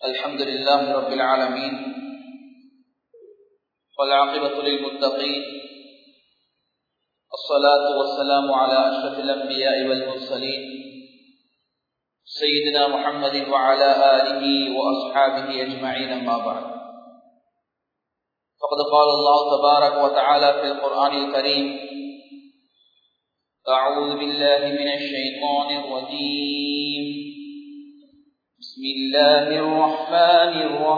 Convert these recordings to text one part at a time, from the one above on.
الحمد لله رب العالمين والعاقبة للمتقين الصلاة والسلام على أشرف الأنبياء والمرسلين سيدنا محمد وعلى آله وأصحابه أجمعين أما بعد فقد قال الله تبارك وتعالى في القرآن الكريم أعوذ بالله من الشيطان الرجيم بسم الله الرحمن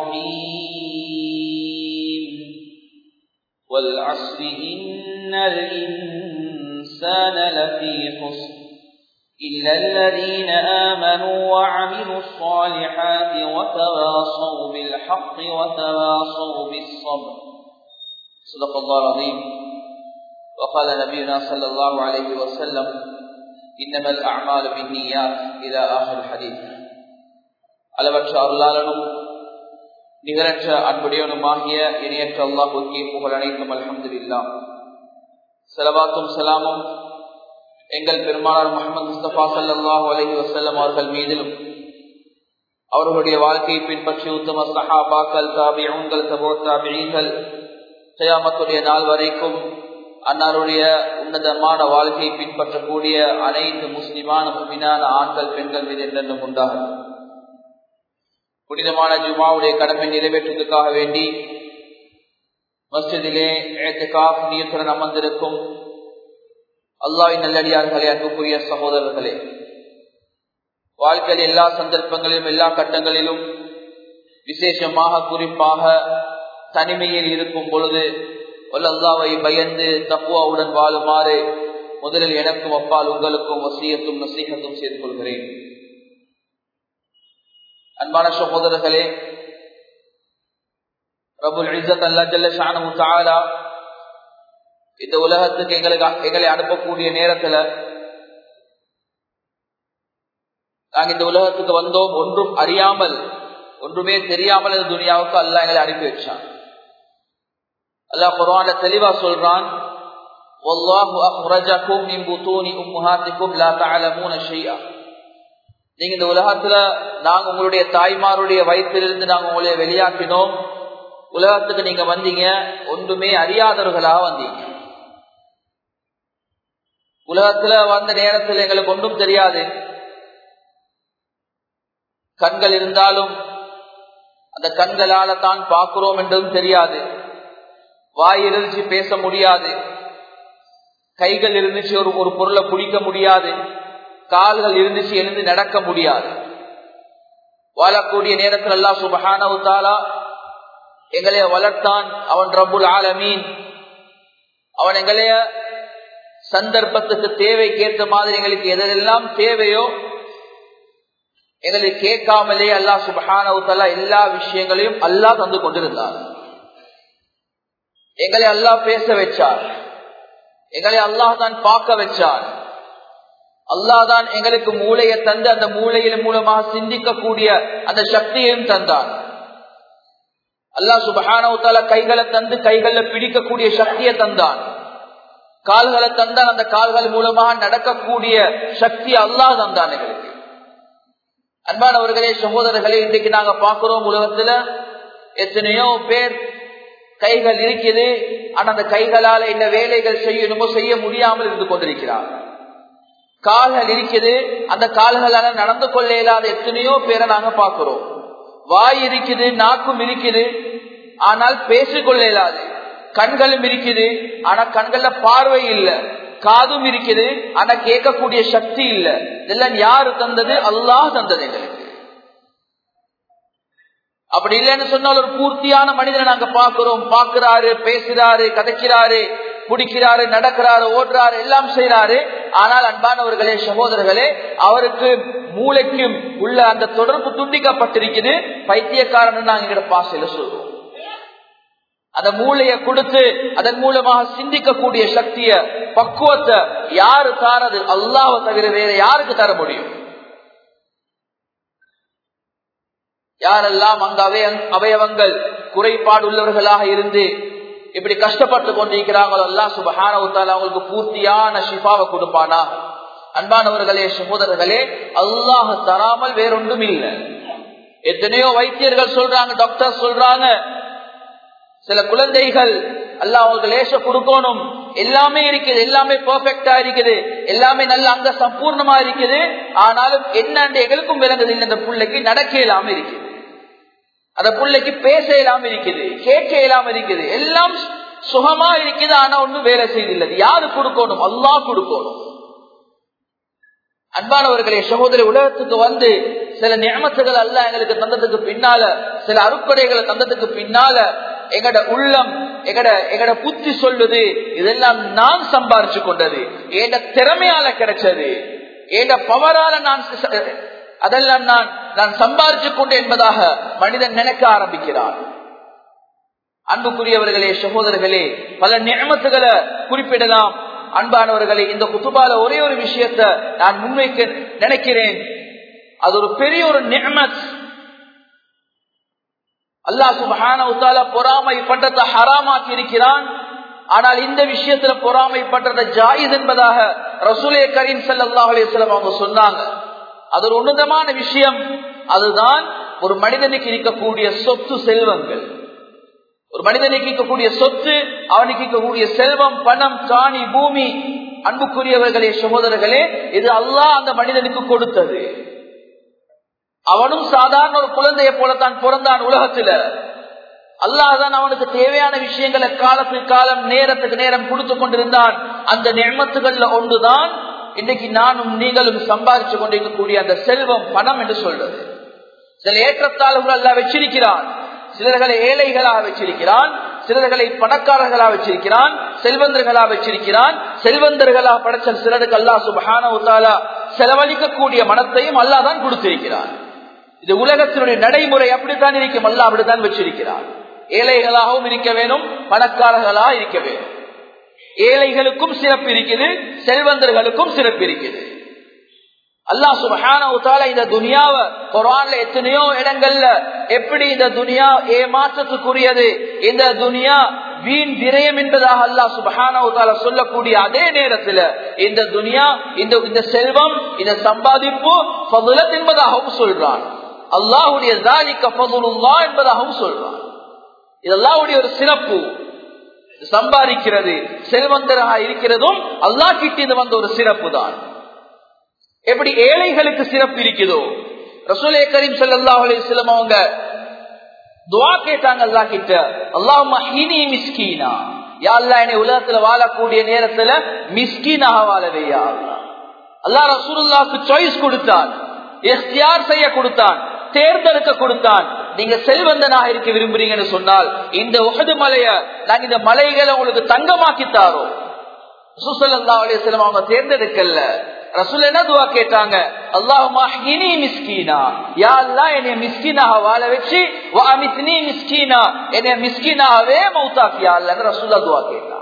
الرحيم والعصر إن الإنسان لفي خسر إلا الذين آمنوا وعملوا الصالحات وتواصوا بالحق وتواصوا بالصبر صدق الله العظيم وقال نبينا صلى الله عليه وسلم إنما الأعمال بالنيات إلى آخر الحديث அளவற்ற அருளாளனும் நிகரற்ற அன்புடையவனுமாகிய இணையற்ற அல்லாஹுக்கே புகழ் அனைத்தும் அலமது இல்லா செலவாத்தும் சலாமும் எங்கள் பெருமானார் முகமது முஸ்தபா சல்லாஹூ அலஹி வசல்லம் அவர்கள் மீதிலும் அவர்களுடைய வாழ்க்கையை பின்பற்றி உத்தம சஹாபாக்கள் தாபியங்கள் சபோ தாபியங்கள் செய்யாமத்துடைய நாள் வரைக்கும் அன்னாருடைய உன்னதமான வாழ்க்கையை பின்பற்றக்கூடிய அனைத்து முஸ்லிமான முஸ்லிமான ஆண்கள் பெண்கள் மீது என்றென்றும் உண்டாகும் புனிதமான ஜுமாவுடைய கடமை நிறைவேற்றுவதற்காக வேண்டி மஸ்ஜிதிலே நீத்துடன் அமர்ந்திருக்கும் அல்லாவின் நல்லடியார்களே அன்புக்குரிய சகோதரர்களே வாழ்க்கையில் எல்லா சந்தர்ப்பங்களிலும் எல்லா கட்டங்களிலும் விசேஷமாக குறிப்பாக தனிமையில் இருக்கும் பொழுது அல்லாவை பயந்து தப்புவாவுடன் வாழுமாறு முதலில் எனக்கும் அப்பால் உங்களுக்கும் வசியத்தும் நசீகத்தும் செய்து கொள்கிறேன் அன்பான சகோதரர்களே ரபுல் இசத் அல்லா ஜல்ல ஷானு தாலா இந்த உலகத்துக்கு எங்களுக்கு எங்களை அனுப்பக்கூடிய நேரத்துல நாங்க இந்த உலகத்துக்கு வந்தோம் ஒன்றும் அறியாமல் ஒன்றுமே தெரியாமல் இந்த துனியாவுக்கு அல்லா எங்களை அனுப்பி வச்சான் அல்லாஹ் குரான தெளிவா சொல்றான் والله أخرجكم من بطون أمهاتكم لا تعلمون شيئا நீங்க இந்த உலகத்துல நாங்க உங்களுடைய தாய்மாருடைய வயிற்றிலிருந்து நாங்க உங்களை வெளியாக்கினோம் உலகத்துக்கு நீங்க வந்தீங்க ஒன்றுமே அறியாதவர்களாக வந்தீங்க உலகத்துல வந்த நேரத்தில் எங்களுக்கு ஒன்றும் தெரியாது கண்கள் இருந்தாலும் அந்த கண்களால தான் பார்க்கிறோம் என்றும் தெரியாது வாய் இருந்துச்சு பேச முடியாது கைகள் இருந்துச்சு ஒரு ஒரு பொருளை குடிக்க முடியாது கால்கள் இருந்துச்சு எழுந்து நடக்க முடியாது வாழக்கூடிய நேரத்தில் அல்லா சுபஹானவுத்தாலா எங்களைய வளர்த்தான் அவன் ரபுல் ஆலமீன் அவன் எங்களைய சந்தர்ப்பத்துக்கு தேவைக்கேற்ற மாதிரி எங்களுக்கு எதெல்லாம் தேவையோ எங்களுக்கு கேட்காமலே அல்லா சுபஹானவுத்தாலா எல்லா விஷயங்களையும் அல்லா தந்து கொண்டிருந்தார் எங்களை அல்லாஹ் பேச வச்சார் எங்களை அல்லாஹ் தான் பார்க்க வச்சார் அல்லாதான் எங்களுக்கு மூளையை தந்து அந்த மூளையின் மூலமாக சிந்திக்கக்கூடிய அந்த சக்தியையும் தந்தான் அல்லாஹ் சுபஹானவுத்தால கைகளை தந்து கைகள்ல பிடிக்கக்கூடிய சக்தியை தந்தான் கால்களை தந்தான் அந்த கால்கள் மூலமாக நடக்கக்கூடிய சக்தி அல்லாஹ் தந்தான் எங்களுக்கு அன்பானவர்களே சகோதரர்களே இன்றைக்கு நாங்க பார்க்கிறோம் உலகத்துல எத்தனையோ பேர் கைகள் இருக்குது ஆனா அந்த கைகளால என்ன வேலைகள் செய்யணுமோ செய்ய முடியாமல் இருந்து கொண்டிருக்கிறார் கால்கள் இருக்குது அந்த கால்களால நடந்து கொள்ள இயலாத எத்தனையோ பேரை நாங்க பாக்குறோம் வாய் இருக்குது நாக்கும் இருக்குது ஆனால் பேசிக்கொள்ள இயலாது கண்களும் இருக்குது ஆனா கண்கள்ல பார்வை இல்ல காதும் இருக்குது ஆனா கேட்கக்கூடிய சக்தி இல்ல இதெல்லாம் யாரு தந்தது அல்லாஹ் தந்தது எங்களுக்கு அப்படி இல்லைன்னு சொன்னால் ஒரு பூர்த்தியான மனிதனை நாங்க பாக்குறோம் பாக்குறாரு பேசுறாரு கதைக்கிறாரு குடிக்கிறாரு நடக்கிறாரு ஓடுறாரு எல்லாம் செய்யறாரு ஆனால் அன்பானவர்களே சகோதரர்களே அவருக்கு மூளைக்கும் உள்ள அந்த தொடர்பு துண்டிக்கப்பட்டிருக்குது பைத்தியக்காரன் நாங்க எங்க பாசையில சொல்றோம் அந்த மூளையை கொடுத்து அதன் மூலமாக சிந்திக்கக்கூடிய சக்திய பக்குவத்தை யாரு தாரது அல்லாவை தவிர வேற யாருக்கு தர முடியும் யாரெல்லாம் அங்க அவயவங்கள் குறைபாடு உள்ளவர்களாக இருந்து இப்படி கஷ்டப்பட்டு கொண்டிருக்கிறாங்களோ எல்லாம் சுபஹானவுத்தால அவங்களுக்கு பூர்த்தியான ஷிஃபாவை கொடுப்பானா அன்பானவர்களே சகோதரர்களே அல்லாஹ் தராமல் வேறொன்றும் இல்லை எத்தனையோ வைத்தியர்கள் சொல்றாங்க டாக்டர் சொல்றாங்க சில குழந்தைகள் அல்ல அவங்களுக்கு லேச கொடுக்கணும் எல்லாமே இருக்குது எல்லாமே பெர்ஃபெக்டா இருக்குது எல்லாமே நல்ல அங்க சம்பூர்ணமா இருக்குது ஆனாலும் என்னன்னு எங்களுக்கும் விளங்குது இல்லை இந்த பிள்ளைக்கு நடக்க இல்லாம இருக்குது அந்த பிள்ளைக்கு பேச இல்லாம இருக்குது கேட்க இல்லாம இருக்குது எல்லாம் சுகமா இருக்குது ஆனா ஒண்ணும் வேலை செய்தில்லை யாரு கொடுக்கணும் அல்லா கொடுக்கணும் அன்பானவர்களே சகோதரி உலகத்துக்கு வந்து சில நியமத்துகள் அல்ல எங்களுக்கு தந்ததுக்கு பின்னால சில அறுப்படைகளை தந்ததுக்கு பின்னால எங்கட உள்ளம் எங்கட எங்கட புத்தி சொல்லுது இதெல்லாம் நான் சம்பாரிச்சு கொண்டது என் திறமையால கிடைச்சது என் பவரால நான் அதெல்லாம் நான் நான் சம்பாரிச்சு கொண்டு என்பதாக மனிதன் நினைக்க ஆரம்பிக்கிறான் அன்புக்குரியவர்களே சகோதரர்களே பல நியமத்துகளை குறிப்பிடலாம் அன்பானவர்களே இந்த குத்துபால ஒரே ஒரு விஷயத்த நான் முன்வைக்க நினைக்கிறேன் அது ஒரு பெரிய ஒரு நியமத் அல்லா சுபஹான பொறாமை பண்றத ஹராமாக்கி இருக்கிறான் ஆனால் இந்த விஷயத்துல பொறாமை பண்றத ஜாயிஸ் என்பதாக ரசூலே கரீம் சல்லாஹ் அலிஸ்லாம் அவங்க சொன்னாங்க அது ஒரு உன்னதமான விஷயம் அதுதான் ஒரு மனிதனுக்கு இருக்கக்கூடிய சொத்து செல்வங்கள் ஒரு மனிதனுக்கு இருக்கக்கூடிய சொத்து அவனுக்கு இருக்கக்கூடிய செல்வம் பணம் காணி பூமி அன்புக்குரியவர்களே சகோதரர்களே இது அல்லாஹ் அந்த மனிதனுக்கு கொடுத்தது அவனும் சாதாரண ஒரு குழந்தைய போலத்தான் பிறந்தான் உலகத்துல அல்லாஹான் அவனுக்கு தேவையான விஷயங்களை காலத்துக்கு காலம் நேரத்துக்கு நேரம் கொடுத்து கொண்டிருந்தான் அந்த நெமத்துகள்ல ஒன்றுதான் இன்றைக்கு நானும் நீங்களும் சம்பாதிச்சு கொண்டிருக்கக்கூடிய அந்த செல்வம் பணம் என்று சொல்றது சில ஏற்றத்தாழ்வுகள் அல்ல வச்சிருக்கிறான் சிலர்களை ஏழைகளாக வச்சிருக்கிறான் சிலர்களை பணக்காரர்களா வச்சிருக்கிறான் செல்வந்தர்களா வச்சிருக்கிறான் செல்வந்தர்களா படைச்ச சிலருக்கு அல்லா சுபஹான செலவழிக்கக்கூடிய மனத்தையும் அல்லா தான் கொடுத்திருக்கிறான் இது உலகத்தினுடைய நடைமுறை அப்படித்தான் இருக்கும் அல்லா அப்படித்தான் வச்சிருக்கிறான் ஏழைகளாகவும் இருக்க வேணும் பணக்காரர்களாக இருக்க வேணும் ஏழைகளுக்கும் சிறப்பு இருக்குது செல்வந்தர்களுக்கும் சிறப்பு இருக்குது அல்லா சுபஹான இந்த துனியாவை குரான்ல எத்தனையோ இடங்கள்ல எப்படி இந்த துனியா ஏமாற்றத்துக்குரியது இந்த துனியா வீண் விரயம் என்பதாக அல்லா சுபஹான சொல்லக்கூடிய அதே நேரத்துல இந்த துனியா இந்த இந்த செல்வம் இந்த சம்பாதிப்பு பதுலத் என்பதாகவும் சொல்றான் அல்லாஹுடைய தாலிக்க பதுலுல்லா என்பதாகவும் சொல்றான் இது அல்லாஹுடைய ஒரு சிறப்பு சம்பாதிக்கிறது செல்வந்தராக இருக்கிறதும் அல்லா கிட்ட வந்த ஒரு சிறப்பு தான் எப்படி ஏழைகளுக்கு சிறப்பு இருக்குதோ ரசூலே கரீம் சல்லாஹ் அலிஸ்லம் அவங்க துவா கேட்டாங்க அல்லா கிட்ட அல்லாஹி மிஸ்கீனா யாழ்லா என்னை உலகத்துல வாழக்கூடிய நேரத்துல மிஸ்கீனாக வாழவையா அல்லா ரசூலுல்லாக்கு சாய்ஸ் கொடுத்தான் எஸ்தியார் செய்ய கொடுத்தான் தேர்ந்தெடுக்க கொடுத்தான் நீங்க செல்வந்தனாக இருக்க விரும்புறீங்கன்னு சொன்னால் இந்த உகது மலைய நாங்க இந்த மலைகளை உங்களுக்கு தங்கமாக்கி தாரோம் சுசல்லா அலிஸ்லம் அவங்க தேர்ந்தெடுக்கல ரசூல் என்ன துவா கேட்டாங்க அல்லாஹுமா இனி மிஸ்கீனா யா அல்லாஹ் என்னைய மிஸ்கீனாக வாழ வச்சு வாமித்னி மிஸ்கீனா என்னைய மிஸ்கீனாவே மௌத்தாக்கியா அல்லன்னு ரசூல்லா துவா கேட்டாங்க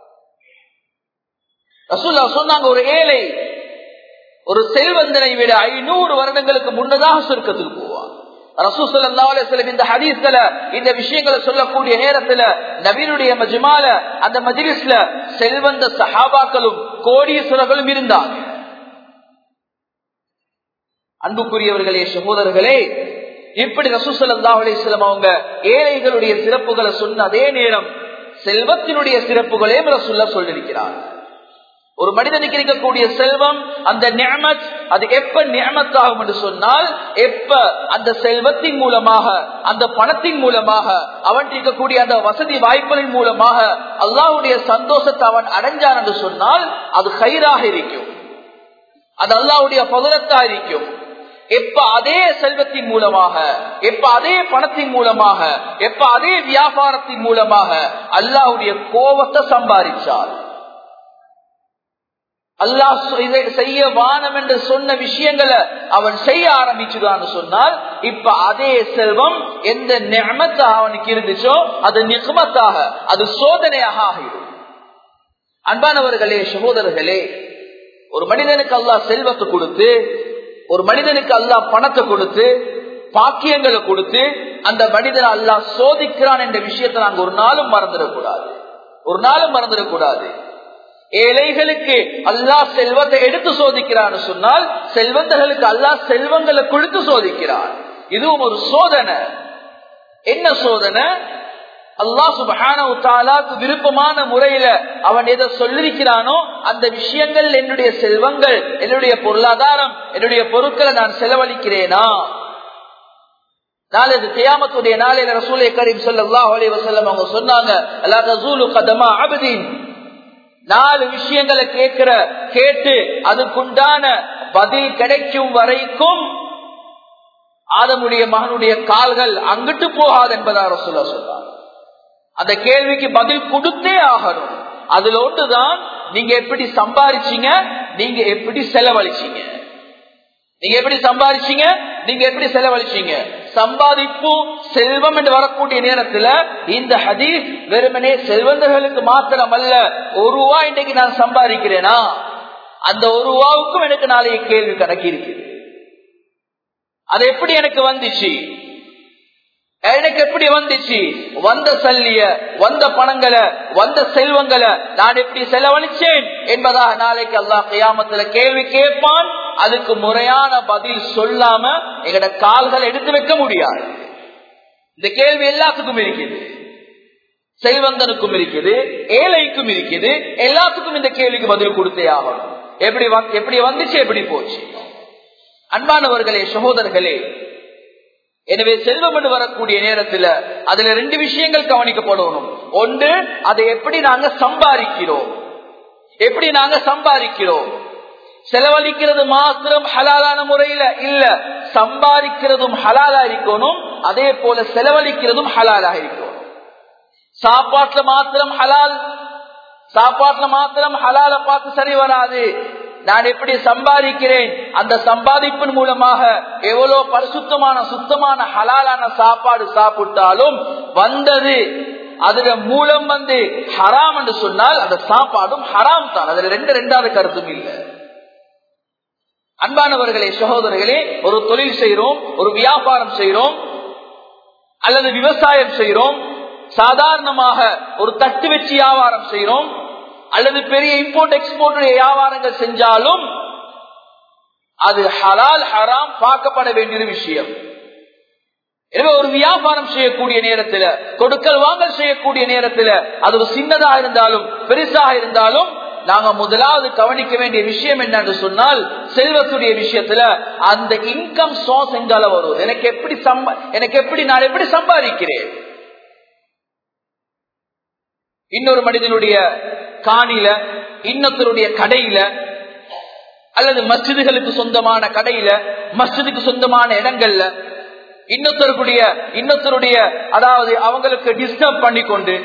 ரசூல்லா சொன்னாங்க ஒரு ஏழை ஒரு செல்வந்தனை விட ஐநூறு வருடங்களுக்கு முன்னதாக சொர்க்கத்துக்கு போவான் இந்த ஹதீஸ்ல இந்த விஷயங்களை சொல்லக்கூடிய நேரத்துல நபீனுடைய மஜ்மால அந்த மஜிலிஸ்ல செல்வந்த சஹாபாக்களும் கோடீஸ்வரர்களும் இருந்தாங்க அன்புக்குரியவர்களே சகோதரர்களே இப்படி ரசூசல்லா அலிஸ்லாம் அவங்க ஏழைகளுடைய சிறப்புகளை சொன்ன அதே நேரம் செல்வத்தினுடைய சிறப்புகளே ரசுல்லா சொல்லிருக்கிறார் ஒரு மனிதனுக்கு இருக்கக்கூடிய செல்வம் அந்த நியமத் அது எப்ப நியமத்தாகும் என்று சொன்னால் எப்ப அந்த செல்வத்தின் மூலமாக அந்த பணத்தின் மூலமாக அவன் இருக்கக்கூடிய அந்த வசதி வாய்ப்புகளின் மூலமாக அல்லாவுடைய சந்தோஷத்தை அவன் அடைஞ்சான் என்று சொன்னால் அது கயிறாக இருக்கும் அது அல்லாவுடைய பகுலத்தா இருக்கும் எப்ப அதே செல்வத்தின் மூலமாக எப்ப அதே பணத்தின் மூலமாக எப்ப அதே வியாபாரத்தின் மூலமாக அல்லாவுடைய கோபத்தை சம்பாதிச்சார் அல்லாஹ் செய்ய வானம் என்று சொன்ன விஷயங்களை அவன் செய்ய ஆரம்பிச்சுதான்னு சொன்னால் இப்ப அதே செல்வம் எந்த நியமத்தாக அவனுக்கு இருந்துச்சோ அது நிகமத்தாக அது சோதனையாக ஆகிடும் அன்பானவர்களே சகோதரர்களே ஒரு மனிதனுக்கு அல்லாஹ் செல்வத்தை கொடுத்து ஒரு மனிதனுக்கு அல்லாஹ் பணத்தை கொடுத்து பாக்கியங்களை கொடுத்து அந்த மனிதனை அல்லாஹ் சோதிக்கிறான் என்ற விஷயத்தை நாங்க ஒரு நாளும் மறந்துடக்கூடாது ஒரு நாளும் மறந்துடக்கூடாது ஏழைகளுக்கு அல்லாஹ் செல்வத்தை எடுத்து சோதிக்கிறான்னு சொன்னால் செல்வந்தர்களுக்கு அல்லாஹ் செல்வங்களை கொடுத்து சோதிக்கிறான் இதுவும் ஒரு சோதனை என்ன சோதனை அல்லா சுபானவுக்கு விருப்பமான முறையில அவன் எதை சொல்லிருக்கிறானோ அந்த விஷயங்கள் என்னுடைய செல்வங்கள் என்னுடைய பொருளாதாரம் என்னுடைய பொருட்களை நான் செலவழிக்கிறேனா நாளைக்கு தியாமத்துடைய நாளையில ரசூலை கரீம் சொல்லா அலி வசல்லம் அவங்க சொன்னாங்க அல்லா ரசூலு கதமா அபதீன் நாலு விஷயங்களை கேட்கிற கேட்டு அதுக்குண்டான பதில் கிடைக்கும் வரைக்கும் ஆதமுடைய மகனுடைய கால்கள் அங்கிட்டு போகாது என்பதா ரசூலா சொல்றாங்க அந்த கேள்விக்கு பதில் கொடுத்தே ஆகணும் அதுல ஒன்றுதான் நீங்க எப்படி சம்பாதிச்சீங்க நீங்க எப்படி செலவழிச்சீங்க நீங்க எப்படி சம்பாதிச்சீங்க நீங்க எப்படி செலவழிச்சீங்க சம்பாதிப்பு செல்வம் என்று வரக்கூடிய நேரத்துல இந்த ஹதீஸ் வெறுமனே செல்வந்தர்களுக்கு மாத்திரம் அல்ல ஒரு ரூபா இன்றைக்கு நான் சம்பாதிக்கிறேனா அந்த ஒரு ரூபாவுக்கும் எனக்கு நாளைய கேள்வி கணக்கு இருக்குது அது எப்படி எனக்கு வந்துச்சு எனக்கு எப்படி வந்துச்சு வந்த சல்லிய வந்த பணங்களை வந்த செல்வங்களை நான் எப்படி செலவழிச்சேன் என்பதாக நாளைக்கு அல்லா கையாமத்துல கேள்வி கேட்பான் அதுக்கு முறையான பதில் சொல்லாம எங்கட கால்களை எடுத்து வைக்க முடியாது இந்த கேள்வி எல்லாத்துக்கும் இருக்குது செல்வந்தனுக்கும் இருக்குது ஏழைக்கும் இருக்குது எல்லாத்துக்கும் இந்த கேள்விக்கு பதில் கொடுத்தே ஆகணும் எப்படி எப்படி வந்துச்சு எப்படி போச்சு அன்பானவர்களே சகோதரர்களே எனவே செல்வம் என்று வரக்கூடிய நேரத்தில் அதுல ரெண்டு விஷயங்கள் கவனிக்கப்படணும் ஒன்று அதை எப்படி நாங்க சம்பாதிக்கிறோம் எப்படி நாங்க சம்பாதிக்கிறோம் செலவழிக்கிறது மாத்திரம் ஹலாலான முறையில இல்ல சம்பாதிக்கிறதும் ஹலாலா இருக்கணும் அதே போல செலவழிக்கிறதும் ஹலாலா இருக்கணும் சாப்பாட்டுல மாத்திரம் ஹலால் சாப்பாட்டுல மாத்திரம் ஹலால பார்த்து சரி வராது நான் எப்படி சம்பாதிக்கிறேன் அந்த சம்பாதிப்பின் மூலமாக எவ்வளவு பரிசுத்தமான சுத்தமான ஹலாலான சாப்பாடு சாப்பிட்டாலும் வந்தது அதுல மூலம் வந்து ஹராம் என்று சொன்னால் அந்த சாப்பாடும் ஹராம் தான் அதுல ரெண்டு ரெண்டாவது கருத்தும் இல்லை அன்பானவர்களே சகோதரர்களே ஒரு தொழில் செய்யறோம் ஒரு வியாபாரம் செய்யறோம் அல்லது விவசாயம் செய்யறோம் சாதாரணமாக ஒரு தட்டு வச்சு வியாபாரம் செய்யறோம் அல்லது பெரிய இம்போர்ட் எக்ஸ்போர்ட் வியாபாரங்கள் செஞ்சாலும் அது ஹலால் ஹராம் பார்க்கப்பட வேண்டிய விஷயம் எனவே ஒரு வியாபாரம் செய்யக்கூடிய நேரத்தில் கொடுக்கல் வாங்கல் செய்யக்கூடிய நேரத்தில் அது சின்னதாக இருந்தாலும் பெருசாக இருந்தாலும் நாங்க முதலாவது கவனிக்க வேண்டிய விஷயம் என்னன்னு சொன்னால் செல்வத்துடைய விஷயத்துல அந்த இன்கம் சோர்ஸ் எங்கால வரும் எனக்கு எப்படி சம்ப எனக்கு எப்படி நான் எப்படி சம்பாதிக்கிறேன் இன்னொரு மனிதனுடைய காணில இன்னொருத்தருடைய கடையில அல்லது மஸ்ஜிதுகளுக்கு சொந்தமான கடையில மஸ்ஜிதுக்கு சொந்தமான இடங்கள்ல இன்னொருத்தருடைய இன்னொருத்தருடைய அதாவது அவங்களுக்கு டிஸ்டர்ப் பண்ணி கொண்டு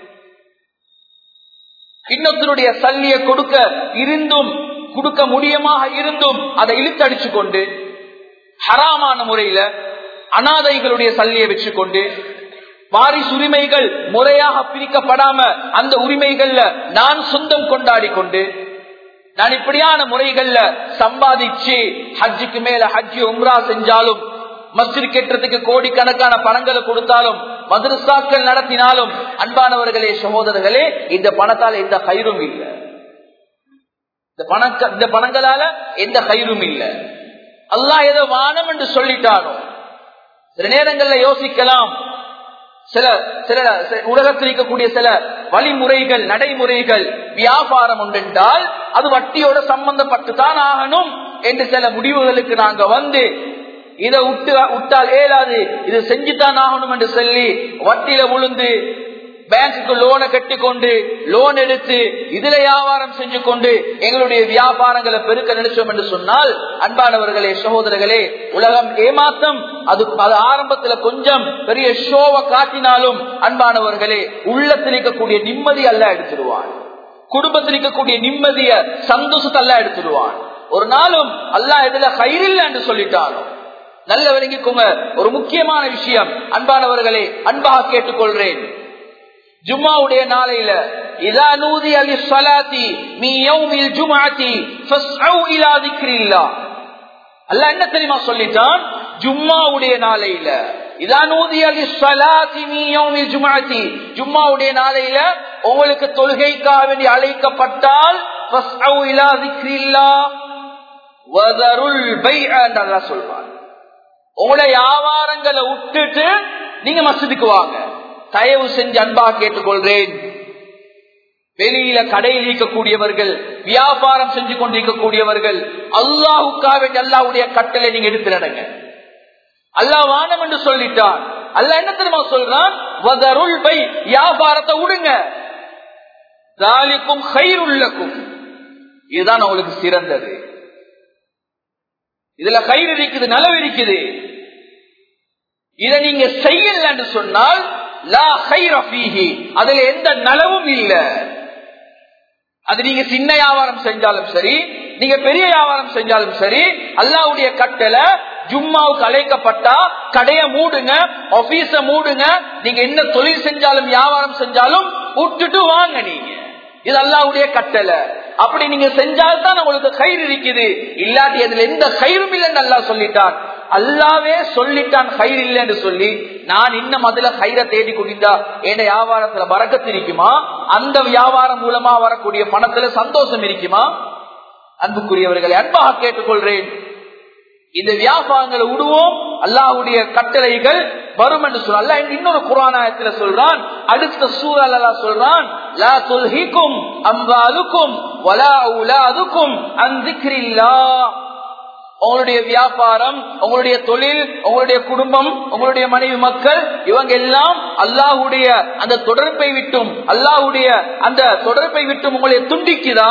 இன்னொருத்தருடைய சல்லிய கொடுக்க இருந்தும் கொடுக்க முடியமாக இருந்தும் அதை இழுத்தடிச்சு கொண்டு ஹராமான முறையில அனாதைகளுடைய சல்லியை வச்சுக்கொண்டு வாரிசு உரிமைகள் முறையாக பிரிக்கப்படாம அந்த உரிமைகள்ல நான் சொந்தம் கொண்டாடி கொண்டு நான் இப்படியான முறைகள்ல சம்பாதிச்சு ஹஜ்ஜுக்கு மேல ஹஜ்ஜி உம்ரா செஞ்சாலும் மஸ்ஜித் கெட்டத்துக்கு கோடிக்கணக்கான பணங்களை கொடுத்தாலும் மதுரசாக்கள் நடத்தினாலும் அன்பானவர்களே சகோதரர்களே இந்த பணத்தால் எந்த கயிறும் இல்லை இந்த பண இந்த பணங்களால எந்த கயிறும் இல்லை அல்லா ஏதோ வானம் என்று சொல்லிட்டானோ சில நேரங்கள்ல யோசிக்கலாம் சில சில உலகத்தில் இருக்கக்கூடிய சில வழிமுறைகள் நடைமுறைகள் வியாபாரம் உண்டென்றால் அது வட்டியோட சம்பந்தப்பட்டு தான் ஆகணும் என்று சில முடிவுகளுக்கு நாங்க வந்து இதை விட்டு விட்டால் ஏலாது இது செஞ்சுதான் ஆகணும் என்று சொல்லி வட்டியில விழுந்து பேங்குக்கு லோனை கட்டி கொண்டு லோன் எடுத்து இதுல வியாபாரம் செஞ்சு கொண்டு எங்களுடைய வியாபாரங்களை பெருக்க நினைச்சோம் என்று சொன்னால் அன்பானவர்களே சகோதரர்களே உலகம் ஏமாத்தம் அது அது ஆரம்பத்துல கொஞ்சம் பெரிய ஷோவை காட்டினாலும் அன்பானவர்களே உள்ளத்தில் இருக்கக்கூடிய நிம்மதி அல்ல எடுத்துடுவான் குடும்பத்தில் இருக்கக்கூடிய நிம்மதிய சந்தோஷத்தை அல்ல எடுத்துடுவான் ஒரு நாளும் அல்லா இதுல கயிறில்லை என்று சொல்லிட்டாலும் நல்ல விளங்கிக்கோங்க ஒரு முக்கியமான விஷயம் அன்பானவர்களே அன்பாக கேட்டுக்கொள்றேன் ஜும்மாவுடைய நாளையில இதா நூதி அலி சலாத்தி மீ யௌமில் ஜுமாத்தி ஃபஸ்அவு இலா திக்ரில்லா அல்லாஹ் என்ன தெரியுமா சொல்லிட்டான் ஜும்மாவுடைய நாளையில இதா நூதி அலி சலாத்தி மீ யௌமில் ஜுமாத்தி ஜும்மாவுடைய நாளையில உங்களுக்கு தொழுகைக்காக வேண்டி அழைக்கப்பட்டால் ஃபஸ்அவு இலா திக்ரில்லா வதருல் பைஅ என்று அல்லாஹ் சொல்வான் உங்களுடைய வியாபாரங்களை விட்டுட்டு நீங்க மசதிக்கு வாங்க தயவு செஞ்சு அன்பா கேட்டுக்கொள்றேன் வெளியில கடையில் இருக்கக்கூடியவர்கள் வியாபாரம் செஞ்சு கொண்டிருக்கக்கூடியவர்கள் அல்லாஹுக்காக அல்லாவுடைய கட்டளை நீங்க எடுத்து நடங்க அல்லாஹ் வானம் என்று சொல்லிட்டான் அல்ல என்ன தெரியுமா சொல்றான் வதருள் பை வியாபாரத்தை விடுங்க தாலிக்கும் கயிறுள்ளக்கும் இதுதான் உங்களுக்கு சிறந்தது இதுல கயிறு இருக்குது நலவு இருக்குது இதை நீங்க செய்யலன்னு சொன்னால் லா கயிற பீஹி அதுல எந்த நலவும் இல்லை அது நீங்க சின்ன வியாபாரம் செஞ்சாலும் சரி நீங்க பெரிய வியாபாரம் செஞ்சாலும் சரி அல்லாவுடைய கட்டளை ஜும்மாவுக்கு அழைக்கப்பட்டா கடைய மூடுங்க ஆபீஸ மூடுங்க நீங்க என்ன தொழில் செஞ்சாலும் வியாபாரம் செஞ்சாலும் விட்டுட்டு வாங்க நீங்க இது அல்லாவுடைய கட்டளை அப்படி நீங்க செஞ்சால்தான் உங்களுக்கு கயிறு இருக்குது இல்லாட்டி அதுல எந்த கயிறும் இல்லைன்னு அல்லா சொல்லிட்டான் அல்லாவே சொல்லிட்டான் கயிறு இல்லைன்னு சொல்லி நான் இன்னும் அதுல கயிறை தேடி குடிந்தா என் வியாபாரத்துல வரக்கத்து இருக்குமா அந்த வியாபாரம் மூலமா வரக்கூடிய பணத்துல சந்தோஷம் இருக்குமா அன்புக்குரியவர்களை அன்பாக கேட்டுக்கொள்றேன் இந்த வியாபாரங்களை விடுவோம் அல்லாஹுடைய கட்டளைகள் வரும் என்று சொல்ல இன்னொரு குரானாயத்துல சொல்றான் அடுத்த சூழல் அல்லா சொல்றான் லா துல்ஹிக்கும் அம்பாலுக்கும் வலா உலாதுக்கும் அந்திக்கிரில்லா உங்களுடைய வியாபாரம் உங்களுடைய தொழில் உங்களுடைய குடும்பம் உங்களுடைய மனைவி மக்கள் இவங்க எல்லாம் அல்லாஹுடைய அந்த தொடர்பை விட்டும் அல்லாஹுடைய அந்த தொடர்பை விட்டும் உங்களை துண்டிக்குதா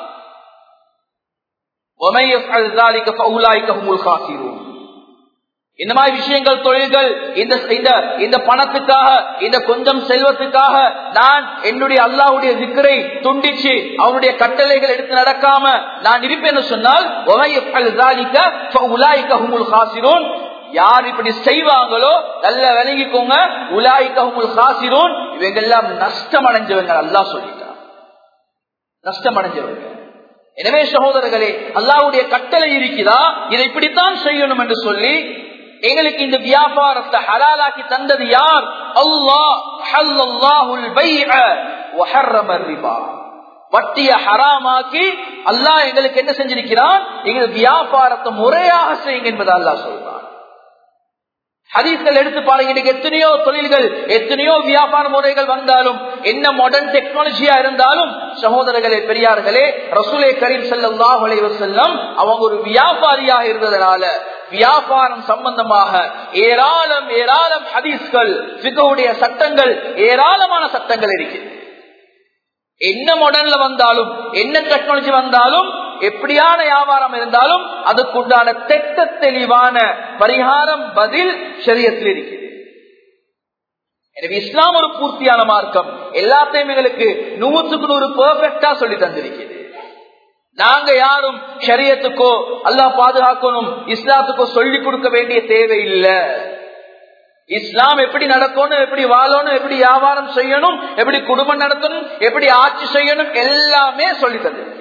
இந்த மாதிரி விஷயங்கள் தொழில்கள் இந்த இந்த பணத்துக்காக இந்த கொஞ்சம் செல்வத்துக்காக நான் என்னுடைய அல்லாவுடைய சிக்கரை துண்டிச்சு அவனுடைய கட்டளைகள் எடுத்து நடக்காம நான் இருப்பேன்னு சொன்னால் யார் இப்படி செய்வாங்களோ நல்ல விளங்கிக்கோங்க உலாய்கமுல் காசிரோன் இவங்க எல்லாம் நஷ்டம் அடைஞ்சவங்க அல்லா சொல்லிட்டான் நஷ்டம் அடைஞ்சவங்க எனவே சகோதரர்களே அல்லாவுடைய கட்டளை இருக்குதா இதை இப்படித்தான் செய்யணும் என்று சொல்லி எங்களுக்கு இந்த வியாபாரத்தை ஹலாலாக்கி தந்தது யார் அல்லாஹ் வட்டிய ஹராமாக்கி அல்லாஹ் எங்களுக்கு என்ன செஞ்சிருக்கிறான் எங்களுக்கு வியாபாரத்தை முறையாக செய்யுங்க என்பதை அல்லாஹ் சொல்றான் ஹதீஸ்கள் எடுத்து பாருங்க இன்னைக்கு எத்தனையோ தொழில்கள் எத்தனையோ வியாபார முறைகள் வந்தாலும் என்ன மாடர்ன் டெக்னாலஜியா இருந்தாலும் சகோதரர்களே பெரியார்களே ரசூலே கரீம் செல்லம் செல்லம் அவங்க ஒரு வியாபாரியாக இருந்ததுனால வியாபாரம் சம்பந்தமாக ஏராளம் ஏராளம் ஹதீஸ்கள் சிகவுடைய சட்டங்கள் ஏராளமான சட்டங்கள் இருக்கு என்ன மாடர்ன்ல வந்தாலும் என்ன டெக்னாலஜி வந்தாலும் எப்படியான வியாபாரம் இருந்தாலும் அதுக்குண்டான தெட்ட தெளிவான பரிகாரம் பதில் சரியத்தில் இருக்குது எனவே இஸ்லாம் ஒரு பூர்த்தியான மார்க்கம் எல்லாத்தையும் எங்களுக்கு நூற்றுக்கு நூறு பெர்ஃபெக்டா சொல்லி தந்திருக்கிறது நாங்க யாரும் ஷரியத்துக்கோ அல்லா பாதுகாக்கணும் இஸ்லாத்துக்கோ சொல்லிக் கொடுக்க வேண்டிய தேவை இல்லை இஸ்லாம் எப்படி நடக்கணும் எப்படி வாழணும் எப்படி வியாபாரம் செய்யணும் எப்படி குடும்பம் நடத்தணும் எப்படி ஆட்சி செய்யணும் எல்லாமே சொல்லி தந்திருக்கிறது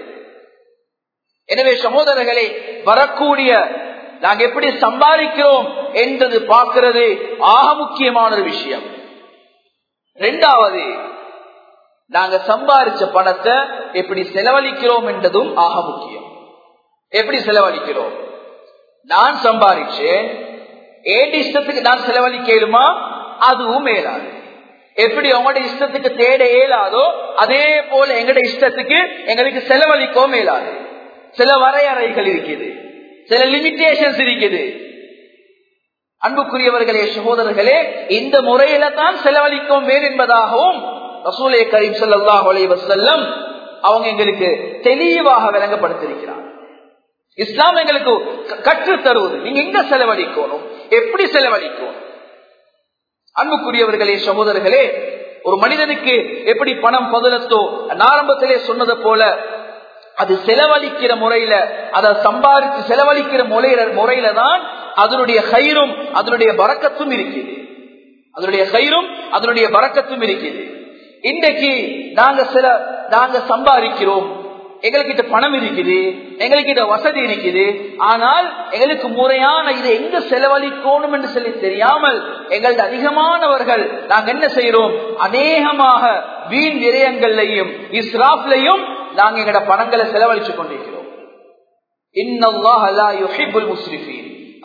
எனவே சகோதரர்களே வரக்கூடிய நாங்க எப்படி சம்பாதிக்கிறோம் என்றது பார்க்கிறது ஆக முக்கியமான ஒரு விஷயம் ரெண்டாவது நாங்க சம்பாதிச்ச பணத்தை எப்படி செலவழிக்கிறோம் என்றதும் ஆக முக்கியம் எப்படி செலவழிக்கிறோம் நான் சம்பாதிச்சேன் ஏன் இஷ்டத்துக்கு நான் செலவழிக்கலுமா அதுவும் மேலாது எப்படி உங்களோட இஷ்டத்துக்கு தேட இயலாதோ அதே போல எங்கட இஷ்டத்துக்கு எங்களுக்கு செலவழிக்கவும் மேலாது சில வரையறைகள் இருக்குது சில லிமிட்டேஷன்ஸ் இருக்குது அன்புக்குரியவர்களே சகோதரர்களே இந்த முறையில தான் செலவழிக்கும் வேறு என்பதாகவும் ரசூலே கரீம் சல்லாஹ் வசல்லம் அவங்க எங்களுக்கு தெளிவாக விளங்கப்படுத்திருக்கிறார் இஸ்லாம் எங்களுக்கு கற்று தருவது நீங்க எங்க செலவழிக்கணும் எப்படி செலவழிக்கணும் அன்புக்குரியவர்களே சகோதரர்களே ஒரு மனிதனுக்கு எப்படி பணம் பதிலத்தோ ஆரம்பத்திலே சொன்னது போல அது செலவழிக்கிற முறையில அதை சம்பாதிச்சு செலவழிக்கிற முறையில முறையில தான் அதனுடைய கயிறும் அதனுடைய வரக்கத்தும் இருக்குது அதனுடைய கயிறும் அதனுடைய வரக்கத்தும் இருக்குது இன்றைக்கு நாங்க சில நாங்க சம்பாதிக்கிறோம் எங்ககிட்ட பணம் இருக்குது எங்ககிட்ட வசதி இருக்குது ஆனால் எங்களுக்கு முறையான இதை எங்க செலவழிக்கணும் என்று சொல்லி தெரியாமல் எங்களது அதிகமானவர்கள் நாங்க என்ன செய்யறோம் அநேகமாக வீண் விரயங்கள்லையும் இஸ்ராப்லையும் நாங்க எங்கட பணங்களை செலவழிச்சு கொண்டிருக்கிறோம் முஸ்லிஃபீன்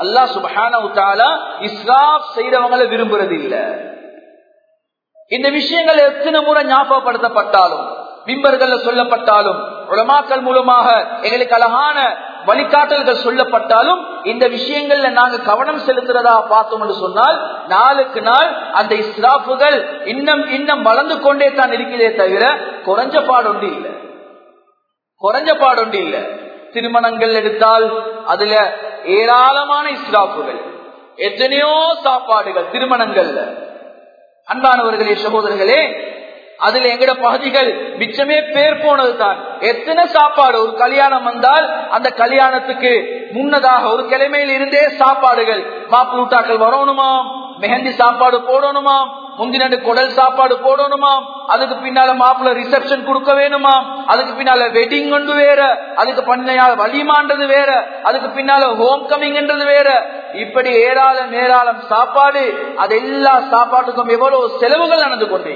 அல்லா சுபஹான இஸ்ராப் செய்யறவங்களை விரும்புறது இல்ல இந்த விஷயங்கள் எத்தனை முறை ஞாபகப்படுத்தப்பட்டாலும் மிம்பர்கள் சொல்லப்பட்டாலும் உலமாக்கள் மூலமாக எங்களுக்கு அழகான வழிகாட்டல்கள் சொல்லப்பட்டாலும் இந்த விஷயங்கள்ல நாங்க கவனம் செலுத்துறதா பார்த்தோம் என்று சொன்னால் நாளுக்கு நாள் அந்த இஸ்ராஃபுகள் இன்னும் இன்னும் வளர்ந்து கொண்டே தான் இருக்கிறதே தவிர குறைஞ்ச பாடொண்டு இல்லை குறைஞ்ச பாடொண்டு இல்லை திருமணங்கள் எடுத்தால் அதுல ஏராளமான இஸ்ராஃபுகள் எத்தனையோ சாப்பாடுகள் திருமணங்கள்ல அன்பானவர்களே சகோதரர்களே அதுல எங்கட பகுதிகள் மிச்சமே பேர் போனது தான் எத்தனை சாப்பாடு ஒரு கல்யாணம் வந்தால் அந்த கல்யாணத்துக்கு முன்னதாக ஒரு கிழமையில் இருந்தே சாப்பாடுகள் மாப்பிளூட்டாக்கள் வரணுமாம் மெஹந்தி சாப்பாடு போடணுமாம் முந்தினண்டு குடல் சாப்பாடு போடணுமாம் அதுக்கு பின்னால மாப்பிள்ள ரிசப்ஷன் கொடுக்க வேணுமாம் அதுக்கு பின்னால வெட்டிங் கொண்டு வேற அதுக்கு பண்ணையால வலிமான்றது வேற அதுக்கு பின்னால ஹோம் கமிங்ன்றது வேற இப்படி ஏராளம் ஏராளம் சாப்பாடு அது எல்லா சாப்பாட்டுக்கும் எவ்வளவு செலவுகள் நடந்து கொண்டே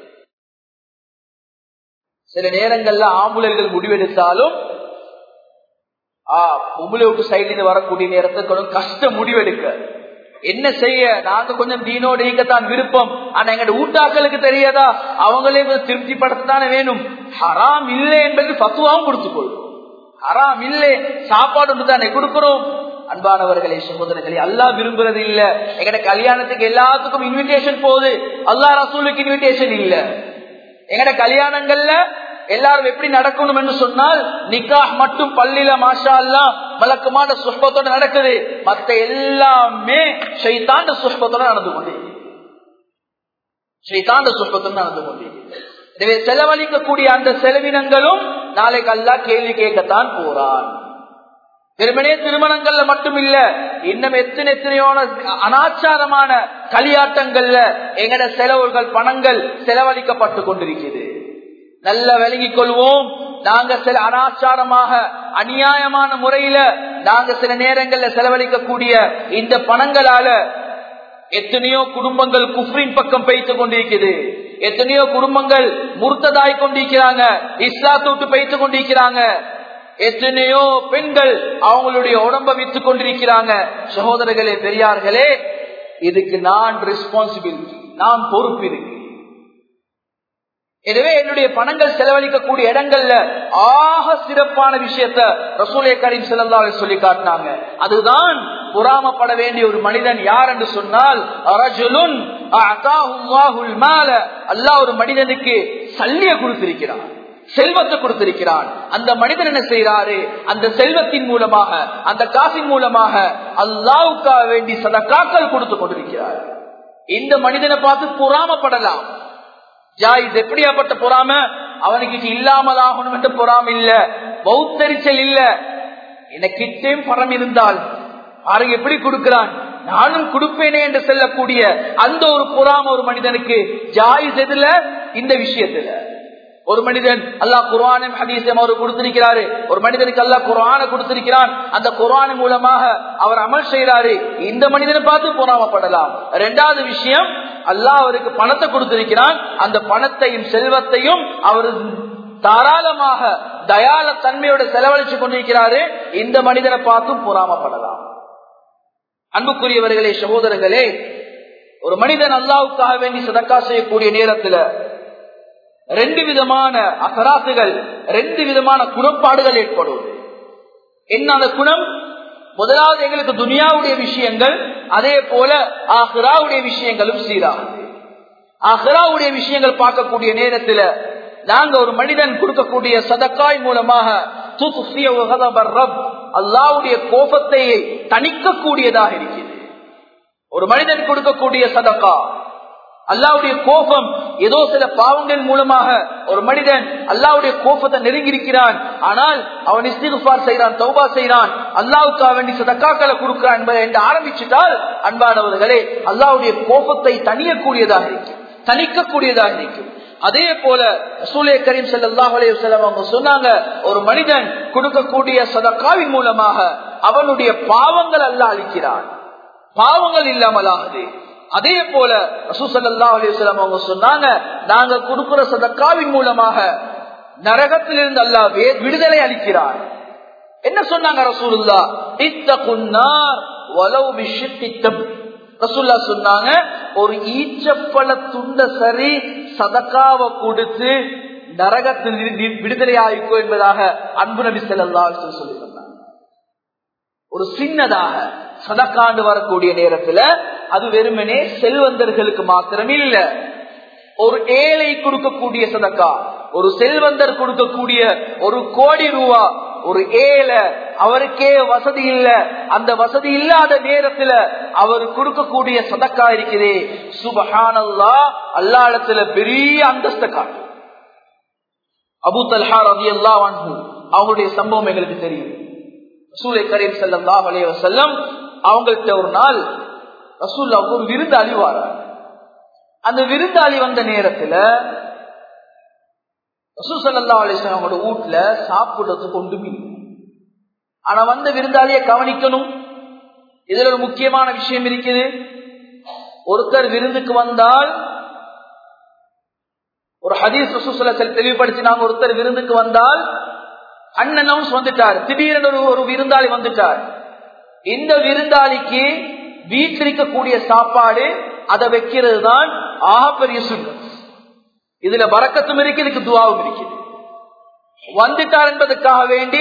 சில நேரங்கள்ல ஆம்புலர்கள் முடிவெடுத்தாலும் பொம்பளை விட்டு சைட்ல வரக்கூடிய நேரத்துக்கு கொஞ்சம் கஷ்டம் முடிவெடுக்க என்ன செய்ய நாங்க கொஞ்சம் தீனோட இங்கத்தான் விருப்பம் ஆனா எங்க ஊட்டாக்களுக்கு தெரியாதா அவங்களே கொஞ்சம் திருப்தி படுத்தத்தானே வேணும் ஹராம் இல்லை என்பது பத்துவாவும் கொடுத்துக்கொள்ளும் ஹராம் இல்லை சாப்பாடு ஒன்று தானே கொடுக்கிறோம் அன்பானவர்களே சகோதரர்களே அல்லா விரும்புறது இல்ல எங்கட கல்யாணத்துக்கு எல்லாத்துக்கும் இன்விடேஷன் போகுது அல்லா ரசூலுக்கு இன்விடேஷன் இல்ல எங்கட கல்யாணங்கள்ல எல்லாரும் எப்படி நடக்கணும் என்று சொன்னால் நிக்காஹ் மட்டும் பள்ளியில மாஷா அல்லா வழக்கமான சுஷ்பத்தோட நடக்குது மத்த எல்லாமே ஷைத்தாண்ட சுஷ்பத்தோட நடந்து கொண்டே ஷைத்தாண்ட சுஷ்பத்தோட நடந்து கொண்டே எனவே செலவழிக்கக்கூடிய அந்த செலவினங்களும் நாளைக்கு அல்லா கேள்வி கேட்கத்தான் போறான் திருமணே திருமணங்கள்ல மட்டும் இல்ல இன்னும் எத்தனை எத்தனையான அனாச்சாரமான களியாட்டங்கள்ல எங்கட செலவுகள் பணங்கள் செலவழிக்கப்பட்டு கொண்டிருக்கிறது நல்ல விளங்கிக் கொள்வோம் நாங்க சில அனாச்சாரமாக அநியாயமான முறையில நாங்க சில நேரங்கள்ல செலவழிக்கக்கூடிய இந்த பணங்களால எத்தனையோ குடும்பங்கள் குஃப்ரின் பக்கம் பெய்த்து கொண்டிருக்கிறது எத்தனையோ குடும்பங்கள் முர்த்ததாய் கொண்டிருக்கிறாங்க இஸ்லாத்தை விட்டு பெய்த்து கொண்டிருக்கிறாங்க எத்தனையோ பெண்கள் அவங்களுடைய உடம்ப வித்து கொண்டிருக்கிறாங்க சகோதரர்களே பெரியார்களே இதுக்கு நான் ரெஸ்பான்சிபிலிட்டி நான் பொறுப்பு இருக்கு எனவே என்னுடைய பணங்கள் செலவழிக்கக்கூடிய இடங்கள்ல ஆக சிறப்பான விஷயத்த ரசூலே கரீம் செல்லா சொல்லி காட்டினாங்க அதுதான் பொறாமப்பட வேண்டிய ஒரு மனிதன் யார் என்று சொன்னால் அல்லாஹ் ஒரு மனிதனுக்கு சல்லிய கொடுத்திருக்கிறான் செல்வத்தை கொடுத்திருக்கிறான் அந்த மனிதன் என்ன செய்யறாரு அந்த செல்வத்தின் மூலமாக அந்த காசின் மூலமாக அல்லாவுக்காக வேண்டி சதக்காக்கள் கொடுத்து கொண்டிருக்கிறார் இந்த மனிதனை பார்த்து பொறாமப்படலாம் ஜாயிஸ் எப்படியாப்பட்ட பொறாம அவனுக்கு இல்லாமல் ஆகணும் என்று பொறாம இல்ல பௌத்தரிச்சல் இல்ல எனக்கிட்டே பணம் இருந்தால் பாருங்க எப்படி கொடுக்கிறான் நானும் கொடுப்பேனே என்று செல்லக்கூடிய அந்த ஒரு பொறாம ஒரு மனிதனுக்கு ஜாயிஸ் எதுல இந்த விஷயத்துல ஒரு மனிதன் அல்லாஹ் குரானும் ஹதீஸும் அவர் கொடுத்திருக்கிறாரு ஒரு மனிதனுக்கு அல்லாஹ் குரான கொடுத்திருக்கிறான் அந்த குரான் மூலமாக அவர் அமல் செய்யறாரு இந்த மனிதனை பார்த்து பொறாமப்படலாம் இரண்டாவது விஷயம் அல்லாஹ் அவருக்கு பணத்தை கொடுத்திருக்கிறான் அந்த பணத்தையும் செல்வத்தையும் அவர் தாராளமாக தயால தன்மையோட செலவழிச்சு கொண்டிருக்கிறாரு இந்த மனிதனை பார்த்தும் பொறாமப்படலாம் அன்புக்குரியவர்களே சகோதரர்களே ஒரு மனிதன் அல்லாவுக்காக வேண்டி சதக்கா செய்யக்கூடிய நேரத்துல ரெண்டு விதமான அசராசுகள் ரெண்டு விதமான குணப்பாடுகள் ஏற்படும் என்ன அந்த குணம் முதலாவது எங்களுக்கு துனியாவுடைய விஷயங்கள் அதே போல ஆஹ்ராவுடைய விஷயங்களும் சீராகுது ஆஹ்ராவுடைய விஷயங்கள் பார்க்கக்கூடிய நேரத்துல நாங்க ஒரு மனிதன் கொடுக்கக்கூடிய சதக்காய் மூலமாக அல்லாவுடைய கோபத்தை தணிக்கக்கூடியதாக இருக்கிறது ஒரு மனிதன் கொடுக்கக்கூடிய சதக்கா அல்லாவுடைய கோபம் ஏதோ சில பாவங்கள் மூலமாக ஒரு மனிதன் அல்லாவுடைய கோபத்தை நெருங்கியிருக்கிறான் ஆனால் அவன் இஸ்திகுபார் செய்யறான் தௌபா செய்யறான் அல்லாவுக்காக வேண்டி சதக்காக்களை கொடுக்கிறான் என்பதை என்று ஆரம்பிச்சுட்டால் அன்பானவர்களே அல்லாவுடைய கோபத்தை தனியக்கூடியதாக இருக்கும் தணிக்கக்கூடியதாக இருக்கும் அதே போல ரசூலே கரீம் சல்லாஹ் அலையம் அவங்க சொன்னாங்க ஒரு மனிதன் கொடுக்கக்கூடிய சதக்காவின் மூலமாக அவனுடைய பாவங்கள் அல்ல அளிக்கிறான் பாவங்கள் இல்லாமல் ஆகுது அதே போல ரசூசல்லா அலிஸ்லாம் அவங்க சொன்னாங்க நாங்க கொடுக்கிற சதக்காவின் மூலமாக நரகத்திலிருந்து அல்லா விடுதலை அளிக்கிறார் என்ன சொன்னாங்க ரசூலுல்லா இத்த குன்னார் வலவு விஷயத்திட்டம் ரசுல்லா சொன்னாங்க ஒரு ஈச்சப்பழ துண்ட சரி சதக்காவை கொடுத்து நரகத்தில் விடுதலை ஆயிக்கோ என்பதாக அன்பு நபி செல்லா சொல்லி சொன்னாங்க ஒரு சின்னதாக சதக்காண்டு வரக்கூடிய நேரத்துல அது வெறுமனே செல்வந்தர்களுக்கு மாத்திரம் இல்ல ஒரு ஏழை கொடுக்கக்கூடிய சதக்கா ஒரு செல்வந்தர் கொடுக்கக்கூடிய ஒரு கோடி ரூபா ஒரு ஏழை அவருக்கே வசதி இல்ல அந்த வசதி இல்லாத நேரத்துல அவர் கொடுக்கக்கூடிய சதக்கா இருக்குதே சுபஹானல்லா அல்லாடத்துல பெரிய அந்தஸ்த காட்டு அபு தல்ஹா ரவி அல்லா அவங்களுடைய சம்பவம் எங்களுக்கு தெரியும் ரசூலை கரீம் செல்லா வலைய செல்லம் அவங்கள்ட்ட ஒரு நாள் ரசூல்லாவுக்கு ஒரு விருந்தாளி வாரார் அந்த விருந்தாளி வந்த நேரத்துல ரசூல் சல்லா அலிஸ்லாம் அவங்களோட வீட்டுல சாப்பிடுறதுக்கு ஒன்றுமே ஆனா வந்த விருந்தாளியை கவனிக்கணும் இதுல ஒரு முக்கியமான விஷயம் இருக்குது ஒருத்தர் விருந்துக்கு வந்தால் ஒரு ஹதீஸ் ரசூசலத்தில் தெளிவுபடுத்தினாங்க ஒருத்தர் விருந்துக்கு வந்தால் அண்ணன் வந்துட்டார் திடீரென ஒரு ஒரு விருந்தாளி வந்துட்டார் இந்த விருந்தாளிக்கு வீட்டில் இருக்கக்கூடிய சாப்பாடு அதை வைக்கிறது தான் ஆகப்பெரிய சுண்ணம் இதுல வரக்கத்தும் இருக்கு இதுக்கு துவாவும் இருக்குது வந்துட்டார் என்பதற்காக வேண்டி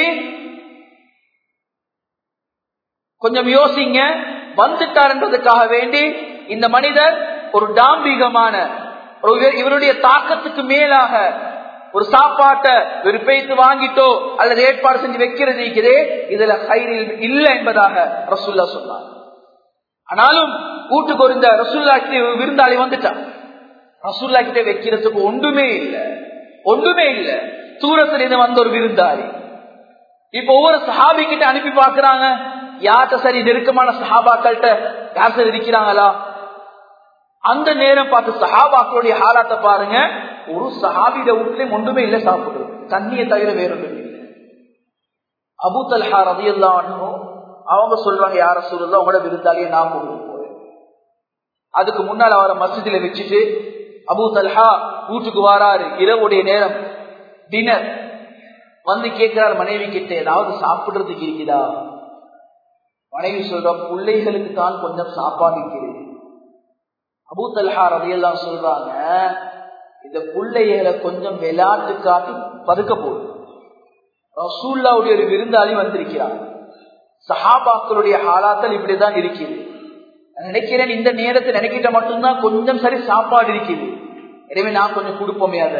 கொஞ்சம் யோசிங்க வந்துட்டார் என்பதற்காக வேண்டி இந்த மனிதர் ஒரு டாம்பிகமான இவருடைய தாக்கத்துக்கு மேலாக ஒரு சாப்பாட்டை ஒரு பேய்த்து வாங்கிட்டோ அல்லது ஏற்பாடு செஞ்சு வைக்கிறது இருக்குதே இதுல கயிறில் இல்லை என்பதாக ரசுல்லா சொன்னார் ஆனாலும் கூட்டுக்கு ஒரு இந்த ரசுல்லா விருந்தாளி வந்துட்டான் ரசுல்லா கிட்ட வைக்கிறதுக்கு ஒன்றுமே இல்லை ஒன்றுமே இல்லை தூரத்துல இருந்து வந்த ஒரு விருந்தாளி இப்ப ஒவ்வொரு சஹாபி கிட்ட அனுப்பி பாக்குறாங்க யார்கிட்ட சரி நெருக்கமான சஹாபாக்கள்கிட்ட யார் சரி இருக்கிறாங்களா அந்த நேரம் பார்த்து சஹாபாக்களுடைய ஹாலாத்தை பாருங்க ஒரு சஹாபிட வீட்லயும் ஒன்றுமே இல்லை சாப்பிடுறது தண்ணியை தவிர வேற ஒன்றும் இல்லை அபு தல்ஹா ரதியல்லானோ அவங்க சொல்றாங்க யார சொல்றதோ அவங்களோட விருந்தாளியை நான் கொண்டு போறேன் அதுக்கு முன்னால் அவரை மசிதில வச்சுட்டு அபு தல்ஹா வீட்டுக்கு வாராரு இரவுடைய நேரம் டின்னர் வந்து கேட்கிறார் மனைவி கிட்ட ஏதாவது சாப்பிடுறதுக்கு இருக்குதா மனைவி சொல்ற பிள்ளைகளுக்கு தான் கொஞ்சம் சாப்பாடு இருக்கிறது அபு தல்ஹா ரதையெல்லாம் சொல்றாங்க இந்த பிள்ளைகளை கொஞ்சம் விளையாட்டு காட்டி பதுக்க போகுது ரசூல்லாவுடைய ஒரு விருந்தாளி வந்திருக்கிறார் சஹாபாக்களுடைய ஹாலாத்தல் இப்படிதான் இருக்குது நினைக்கிறேன் இந்த நேரத்தை நினைக்கிட்ட மட்டும்தான் கொஞ்சம் சரி சாப்பாடு இருக்குது எனவே நான் கொஞ்சம் கொடுப்போமே அதை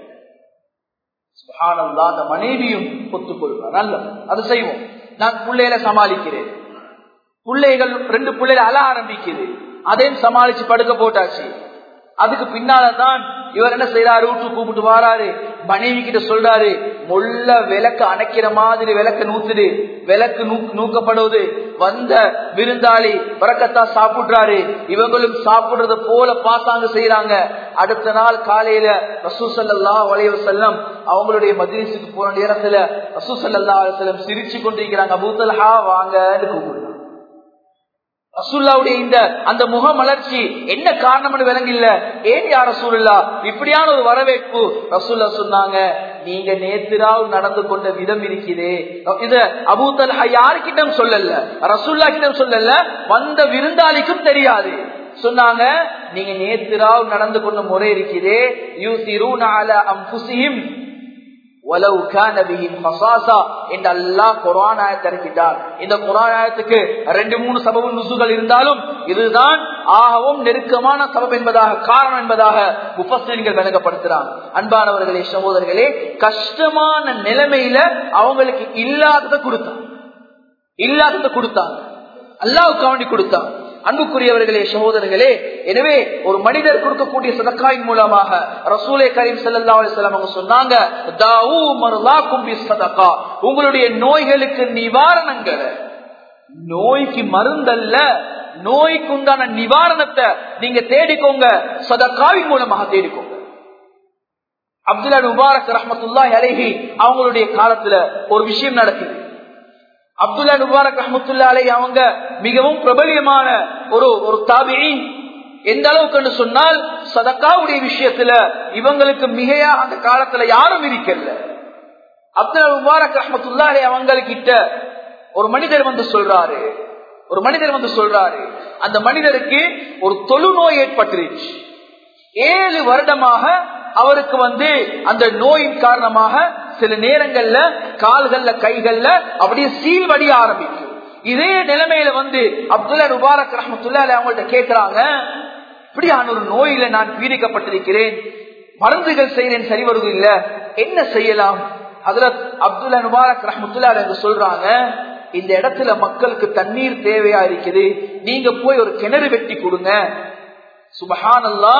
அந்த மனைவியும் ஒத்துக்கொள்வார் நல்லது அது செய்வோம் நான் பிள்ளைகளை சமாளிக்கிறேன் பிள்ளைகள் ரெண்டு பிள்ளைகள் அழ ஆரம்பிக்குது அதையும் சமாளிச்சு படுக்க போட்டாச்சு அதுக்கு பின்னாலதான் இவர் என்ன செய்யறாரு வீட்டு கூப்பிட்டு வாராரு மனைவி கிட்ட சொல்றாரு முள்ள விளக்கு அணைக்கிற மாதிரி விளக்கு நூத்துடு விளக்கு நூக்கப்படுவது வந்த விருந்தாளி வரக்கத்தா சாப்பிடுறாரு இவங்களும் சாப்பிடுறது போல பாசாங்க செய்யறாங்க அடுத்த நாள் காலையில ரசூசல்லா வளைய செல்லம் அவங்களுடைய மதிரிசுக்கு போன நேரத்துல ரசூசல்லா செல்லம் சிரிச்சு கொண்டிருக்கிறாங்க அபூத்தல்ஹா வாங்கன்னு கூப்பிடுறாங்க ரசூல்லாவுடைய இந்த அந்த முக மலர்ச்சி என்ன காரணம்னு விளங்கில்ல ஏன் யார் ரசூல்லா இப்படியான ஒரு வரவேற்பு ரசூல்லா சொன்னாங்க நீங்க நேத்திராவு நடந்து கொண்ட விதம் இருக்குதே இத அபூத்தல்ஹா யாருக்கிட்டம் சொல்லல ரசூல்லா கிட்டம் சொல்லல வந்த விருந்தாளிக்கும் தெரியாது சொன்னாங்க நீங்க நேத்திராவு நடந்து கொண்ட முறை இருக்குதே யூ திருநாள அம்புசியும் இந்த குரானாயத்துக்கு ரெண்டு மூணு சபபு நுசுகள் இருந்தாலும் இதுதான் ஆகவும் நெருக்கமான சபம் என்பதாக காரணம் என்பதாக முப்பஸ்தீன்கள் விளங்கப்படுத்துறாங்க அன்பானவர்களே சகோதரர்களே கஷ்டமான நிலைமையில அவங்களுக்கு இல்லாததை கொடுத்தாங்க இல்லாததை கொடுத்தாங்க அல்லாவுக்கு வேண்டி கொடுத்தாங்க அன்புக்குரியவர்களே சகோதரர்களே எனவே ஒரு மனிதர் கொடுக்கக்கூடிய சதக்காயின் மூலமாக ரசூலே கரீம் சல்லா அலிஸ்லாம் அவங்க சொன்னாங்க உங்களுடைய நோய்களுக்கு நிவாரணங்கள் நோய்க்கு மருந்தல்ல நோய்க்கு உண்டான நிவாரணத்தை நீங்க தேடிக்கோங்க சதக்காவின் மூலமாக தேடிக்கோங்க அப்துல்லா முபாரக் ரஹமத்துல்லா அலேஹி அவங்களுடைய காலத்துல ஒரு விஷயம் நடக்குது அப்துல்லா முபாரக் ரஹமத்துல்லா அலை அவங்க மிகவும் பிரபலியமான ஒரு ஒரு தாபி எந்த அளவுக்கு சொன்னால் சதக்காவுடைய விஷயத்துல இவங்களுக்கு மிகையா அந்த காலத்துல யாரும் இருக்கல அப்துல்லா முபாரக் ரஹமத்துல்லா அலை அவங்கக்கிட்ட ஒரு மனிதர் வந்து சொல்றாரு ஒரு மனிதர் வந்து சொல்றாரு அந்த மனிதருக்கு ஒரு தொழுநோய் ஏற்பட்டுருச்சு ஏழு வருடமாக அவருக்கு வந்து அந்த நோயின் காரணமாக சில நேரங்கள்ல கால்கள்ல கைகள்ல அப்படியே சீல்வடிய ஆரம்பிக்கும் இதே நிலைமையில வந்து அப்துல்லா முபாரக் ரஹமத்துல்லா அவங்கள்ட்ட கேட்கிறாங்க இப்படியான ஒரு நோயில நான் பீடிக்கப்பட்டிருக்கிறேன் மருந்துகள் செய்யறேன் சரி வருவது இல்ல என்ன செய்யலாம் அதுல அப்துல்லா முபாரக் ரஹமத்துல்லா என்று சொல்றாங்க இந்த இடத்துல மக்களுக்கு தண்ணீர் தேவையா இருக்குது நீங்க போய் ஒரு கிணறு வெட்டி கொடுங்க சுபஹானல்லா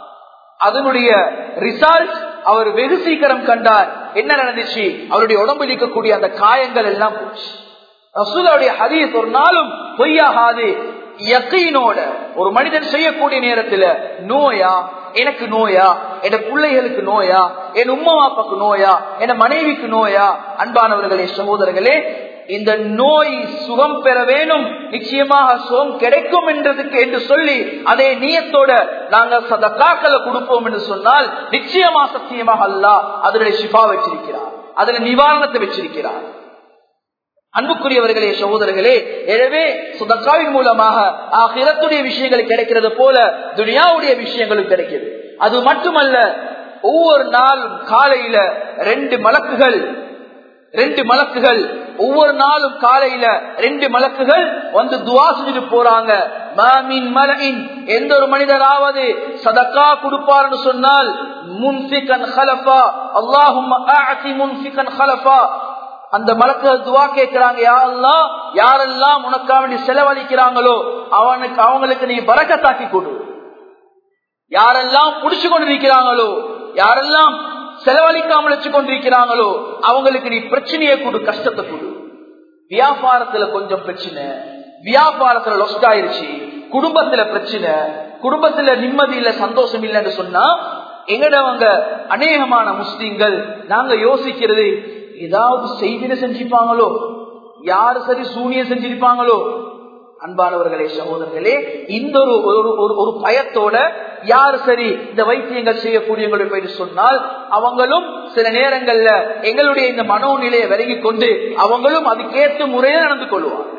அதனுடைய ரிசல்ட் அவர் வெகு சீக்கிரம் கண்டார் என்ன நடந்துச்சு அவருடைய உடம்பில் இருக்கக்கூடிய அந்த காயங்கள் எல்லாம் போச்சு ரசூலுடைய ஹதீஸ் ஒரு நாளும் பொய்யாகாது யக்கீனோட ஒரு மனிதன் செய்யக்கூடிய நேரத்துல நோயா எனக்கு நோயா என் பிள்ளைகளுக்கு நோயா என் உம்மா அப்பாக்கு நோயா என் மனைவிக்கு நோயா அன்பானவர்களே சகோதரர்களே இந்த நோய் சுகம் பெற வேணும் நிச்சயமாக சுகம் கிடைக்கும் என்றதுக்கு என்று சொல்லி அதே நீயத்தோட நாங்க சதக்காக்களை கொடுப்போம் என்று சொன்னால் நிச்சயமா சத்தியமாக அல்ல அதனுடைய ஷிஃபா வச்சிருக்கிறார் அதுல நிவாரணத்தை வச்சிருக்கிறார் அன்புக்குரியவர்களே சகோதரர்களே எனவே சுதக்காவின் மூலமாக ஆகிரத்துடைய விஷயங்கள் கிடைக்கிறது போல துனியாவுடைய விஷயங்களும் கிடைக்கிறது அது மட்டுமல்ல ஒவ்வொரு நாளும் காலையில ரெண்டு மலக்குகள் ரெண்டு மலக்குகள் ஒவ்வொரு நாளும் காலையில ரெண்டு மலக்குகள் வந்து துவா செஞ்சுட்டு போறாங்க மாமின் மலையின் எந்த ஒரு மனிதராவது சதக்கா கொடுப்பார்னு சொன்னால் முன்பிகன் ஹலஃபா அல்லாஹும் முன்பிகன் ஹலஃபா அந்த மலக்குகள் துவா கேட்கிறாங்க யாரெல்லாம் யாரெல்லாம் உனக்காக வேண்டி செலவழிக்கிறாங்களோ அவனுக்கு அவங்களுக்கு நீ பறக்கத்தாக்கி கொடு யாரெல்லாம் புடிச்சு கொண்டிருக்கிறாங்களோ யாரெல்லாம் செலவழிக்காமல் வச்சு கொண்டிருக்கிறாங்களோ அவங்களுக்கு நீ பிரச்சனையை கொடு கஷ்டத்தை கொடு வியாபாரத்துல கொஞ்சம் பிரச்சனை வியாபாரத்துல லொஸ்ட் ஆயிருச்சு குடும்பத்துல பிரச்சனை குடும்பத்துல நிம்மதி இல்ல சந்தோஷம் இல்லைன்னு சொன்னா எங்கடவங்க அநேகமான முஸ்லீம்கள் நாங்க யோசிக்கிறது ஏதாவது செய்தின செஞ்சிருப்பாங்களோ யாரு சரி சூனியம் செஞ்சிருப்பாங்களோ அன்பானவர்களே சகோதரர்களே இந்த ஒரு ஒரு பயத்தோட யாரு சரி இந்த வைத்தியங்கள் செய்யக்கூடியவங்களை போயிட்டு சொன்னால் அவங்களும் சில நேரங்கள்ல எங்களுடைய இந்த மனோநிலையை விலகி கொண்டு அவங்களும் அதுக்கேற்ற முறையில நடந்து கொள்வாங்க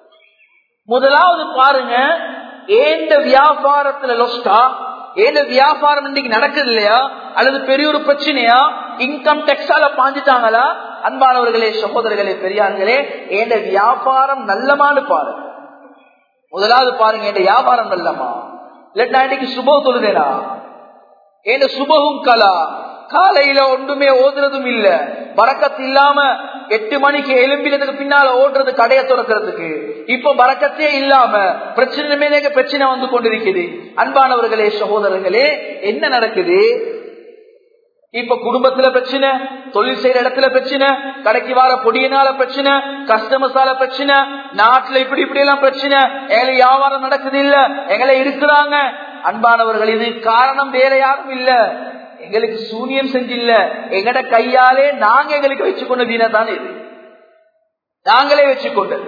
முதலாவது பாருங்க ஏந்த வியாபாரத்துல லொஸ்டா ஏந்த வியாபாரம் இன்னைக்கு நடக்குது இல்லையா அல்லது பெரிய ஒரு பிரச்சனையா இன்கம் டெக்ஸால பாஞ்சிட்டாங்களா அன்பானவர்களே சகோதரர்களே பெரியார்களே ஏந்த வியாபாரம் நல்லமானு பாருங்க முதலாவது பாருங்க என் வியாபாரம் நல்லமா இல்லட்டா இன்னைக்கு சுப தொழுதேனா என் சுபகும் கலா காலையில ஒன்றுமே ஓதுறதும் இல்ல பறக்கத்து இல்லாம எட்டு மணிக்கு எலும்பினதுக்கு பின்னால ஓடுறது கடையை துறக்கிறதுக்கு இப்ப பறக்கத்தே இல்லாம பிரச்சனை மேலே பிரச்சனை வந்து கொண்டிருக்குது அன்பானவர்களே சகோதரர்களே என்ன நடக்குது இப்ப குடும்பத்துல பிரச்சனை தொழில் செய்யற இடத்துல பிரச்சனை கடைக்கு வர பொடியினால பிரச்சனை கஸ்டமர்ஸால பிரச்சனை நாட்டுல இப்படி இப்படி எல்லாம் பிரச்சனை எங்களை வியாபாரம் நடக்குது இல்ல எங்களை இருக்கிறாங்க அன்பானவர்கள் இது காரணம் வேற யாரும் இல்ல எங்களுக்கு சூனியம் செஞ்சில்ல எங்கட கையாலே நாங்க எங்களுக்கு வச்சுக்கொண்ட வீணதான் இது நாங்களே வச்சுக்கொண்டது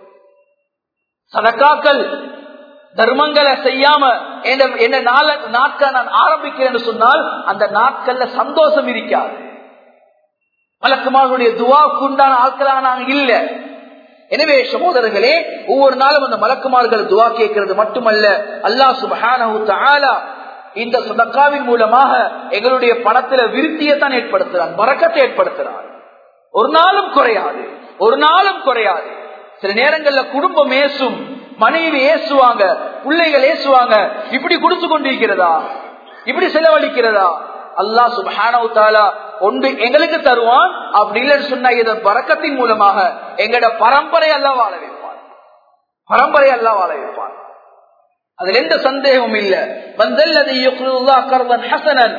சதக்காக்கள் தர்மங்களை செய்யாம என்ன நாட்கள் நான் ஆரம்பிக்கிறேன்னு சொன்னால் அந்த நாட்கள்ல சந்தோஷம் இருக்காது மலக்குமார்களுடைய துவாவுக்கு உண்டான ஆட்களாக நாங்க இல்ல எனவே சகோதரர்களே ஒவ்வொரு நாளும் அந்த மலக்குமார்கள் துவா கேட்கிறது மட்டுமல்ல அல்லா சுபஹான இந்த சதக்காவின் மூலமாக எங்களுடைய பணத்துல விருத்தியை தான் ஏற்படுத்துறான் வரக்கத்தை ஏற்படுத்துறான் ஒரு நாளும் குறையாது ஒரு நாளும் குறையாது சில நேரங்கள்ல குடும்பம் ஏசும் மனைவி ஏசுவாங்க பிள்ளைகள் ஏசுவாங்க இப்படி கொடுத்து கொண்டிருக்கிறதா இப்படி செலவழிக்கிறதா அல்லா சுபானா ஒன்று எங்களுக்கு தருவான் அப்படி இல்லைன்னு சொன்னா இதன் பறக்கத்தின் மூலமாக எங்கட பரம்பரை எல்லாம் வாழ வைப்பான் பரம்பரை எல்லாம் வாழ வைப்பான் அதுல எந்த சந்தேகமும் இல்ல வந்தல்லது ஹசனன்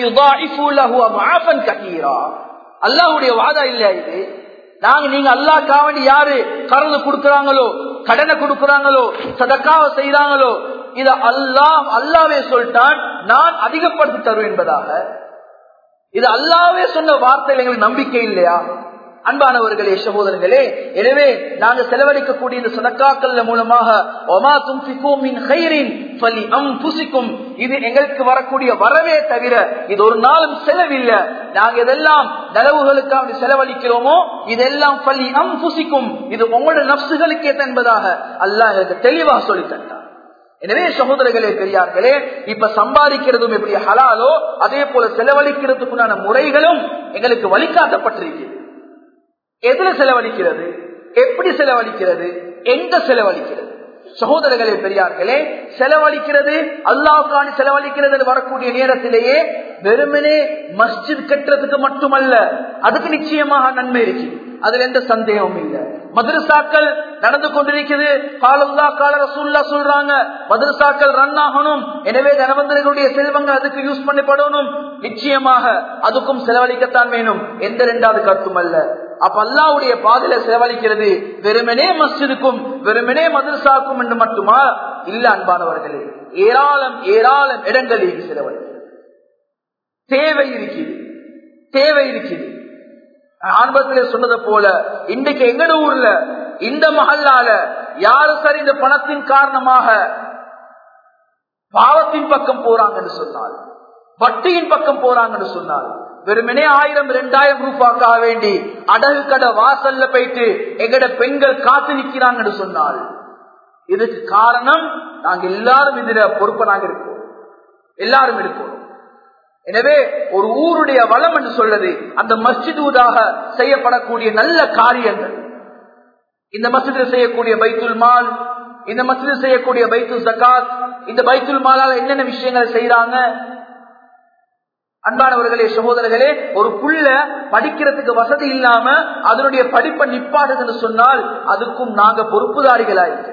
அல்லாஹுடைய வாதா இல்லையா இது நாங்க நீங்க அல்லா காவண்டி யாரு கறந்து கொடுக்கறாங்களோ கடனை கொடுக்கறாங்களோ சதக்காவை செய்யறாங்களோ இத அல்லாஹ் அல்லாவே சொல்லிட்டான் நான் அதிகப்படுத்தி தருவேன் என்பதாக இது அல்லாவே சொன்ன வார்த்தையில் எங்களுக்கு நம்பிக்கை இல்லையா அன்பானவர்களே சகோதரர்களே எனவே நாங்க செலவழிக்கக்கூடிய இந்த சதக்காக்கள் மூலமாக ஒமா தும்சிக்கும் மின் ஹைரின் ஃபலி அம்புசிக்கும் இது எங்களுக்கு வரக்கூடிய வரவே தவிர இது ஒரு நாளும் செலவில்லை நாங்க இதெல்லாம் நலவுகளுக்காக செலவழிக்கிறோமோ இதெல்லாம் பள்ளி அம்புசிக்கும் இது உங்களோட நப்சுகளுக்கே என்பதாக அல்லாஹ் எங்களுக்கு தெளிவாக சொல்லி தந்தார் எனவே சகோதரர்களே பெரியார்களே இப்ப சம்பாதிக்கிறதும் எப்படி ஹலாலோ அதே போல செலவழிக்கிறதுக்குண்டான முறைகளும் எங்களுக்கு வழிகாட்டப்பட்டிருக்கிறது எதுல செலவழிக்கிறது எப்படி செலவழிக்கிறது எங்க செலவழிக்கிறது சகோதரர்களே பெரியார்களே செலவழிக்கிறது அல்லாவுக்கான செலவழிக்கிறது வரக்கூடிய நேரத்திலேயே வெறுமனே மஸ்ஜித் கட்டுறதுக்கு மட்டுமல்ல அதுக்கு நிச்சயமாக நன்மை இருக்கு அதுல எந்த சந்தேகமும் இல்லை மதுரசாக்கள் நடந்து கொண்டிருக்கிறது காலல்லா கால ரசூல்லா சொல்றாங்க மதுரசாக்கள் ரன் ஆகணும் எனவே தனவந்தர்களுடைய செல்வங்கள் அதுக்கு யூஸ் பண்ணப்படணும் நிச்சயமாக அதுக்கும் செலவழிக்கத்தான் வேணும் எந்த ரெண்டாவது கருத்தும் அல்ல அப்ப அல்லாவுடைய பாதையில செலவழிக்கிறது வெறுமனே மஸ்ஜிதுக்கும் வெறுமனே மதுரசாக்கும் என்று மட்டுமா இல்ல அன்பானவர்களே ஏராளம் ஏராளம் இடங்களில் செலவழிக்கிறது தேவை இருக்குது தேவை இருக்குது ஆரம்பத்திலே சொன்னதை போல இன்றைக்கு எங்கட ஊர்ல இந்த மகல்லால யாரு சரி இந்த பணத்தின் காரணமாக பாவத்தின் பக்கம் போறாங்கன்னு சொன்னால் வட்டியின் பக்கம் போறாங்கன்னு சொன்னால் வெறுமனே ஆயிரம் ரெண்டாயிரம் ரூபாய்க்காக வேண்டி அடகு கடை வாசல்ல போயிட்டு எங்கட பெண்கள் காத்து நிக்கிறாங்கன்னு சொன்னால் இதுக்கு காரணம் நாங்க எல்லாரும் இதுல பொறுப்பை நாங்க இருக்கோம் எல்லாரும் இருக்கோம் எனவே ஒரு ஊருடைய வளம் என்று சொல்றது அந்த மஸ்ஜிதூதாக செய்யப்படக்கூடிய நல்ல காரியங்கள் இந்த மஸ்ஜிதில் செய்யக்கூடிய பைத்துல் மால் இந்த மஸ்ஜிதில் செய்யக்கூடிய பைத்துல் ஜக்காத் இந்த பைத்துல் மாலால என்னென்ன விஷயங்களை செய்யறாங்க அன்பானவர்களே சகோதரர்களே ஒரு புள்ள படிக்கிறதுக்கு வசதி இல்லாம அதனுடைய படிப்பை நிப்பாடுதுன்னு சொன்னால் அதுக்கும் நாங்க பொறுப்புதாரிகளா இருக்கிறோம்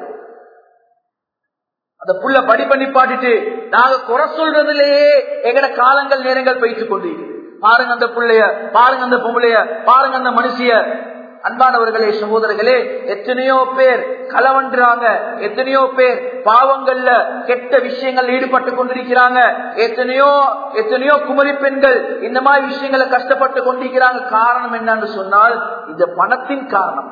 அந்த புள்ள படிப்பை நிப்பாட்டிட்டு நாங்க குறை சொல்றதுலயே எங்கட காலங்கள் நேரங்கள் போயிட்டு கொண்டிருக்குது பாருங்க அந்த புள்ளைய பாருங்க அந்த பொம்பளைய பாருங்க அந்த மனுஷிய அன்பானவர்களே சகோதரர்களே எத்தனையோ பேர் களவன்றாங்க எத்தனையோ பேர் பாவங்கள்ல கெட்ட விஷயங்கள் ஈடுபட்டு கொண்டிருக்கிறாங்க எத்தனையோ எத்தனையோ குமரி பெண்கள் இந்த மாதிரி விஷயங்களை கஷ்டப்பட்டு கொண்டிருக்கிறாங்க காரணம் என்னன்னு சொன்னால் இந்த பணத்தின் காரணம்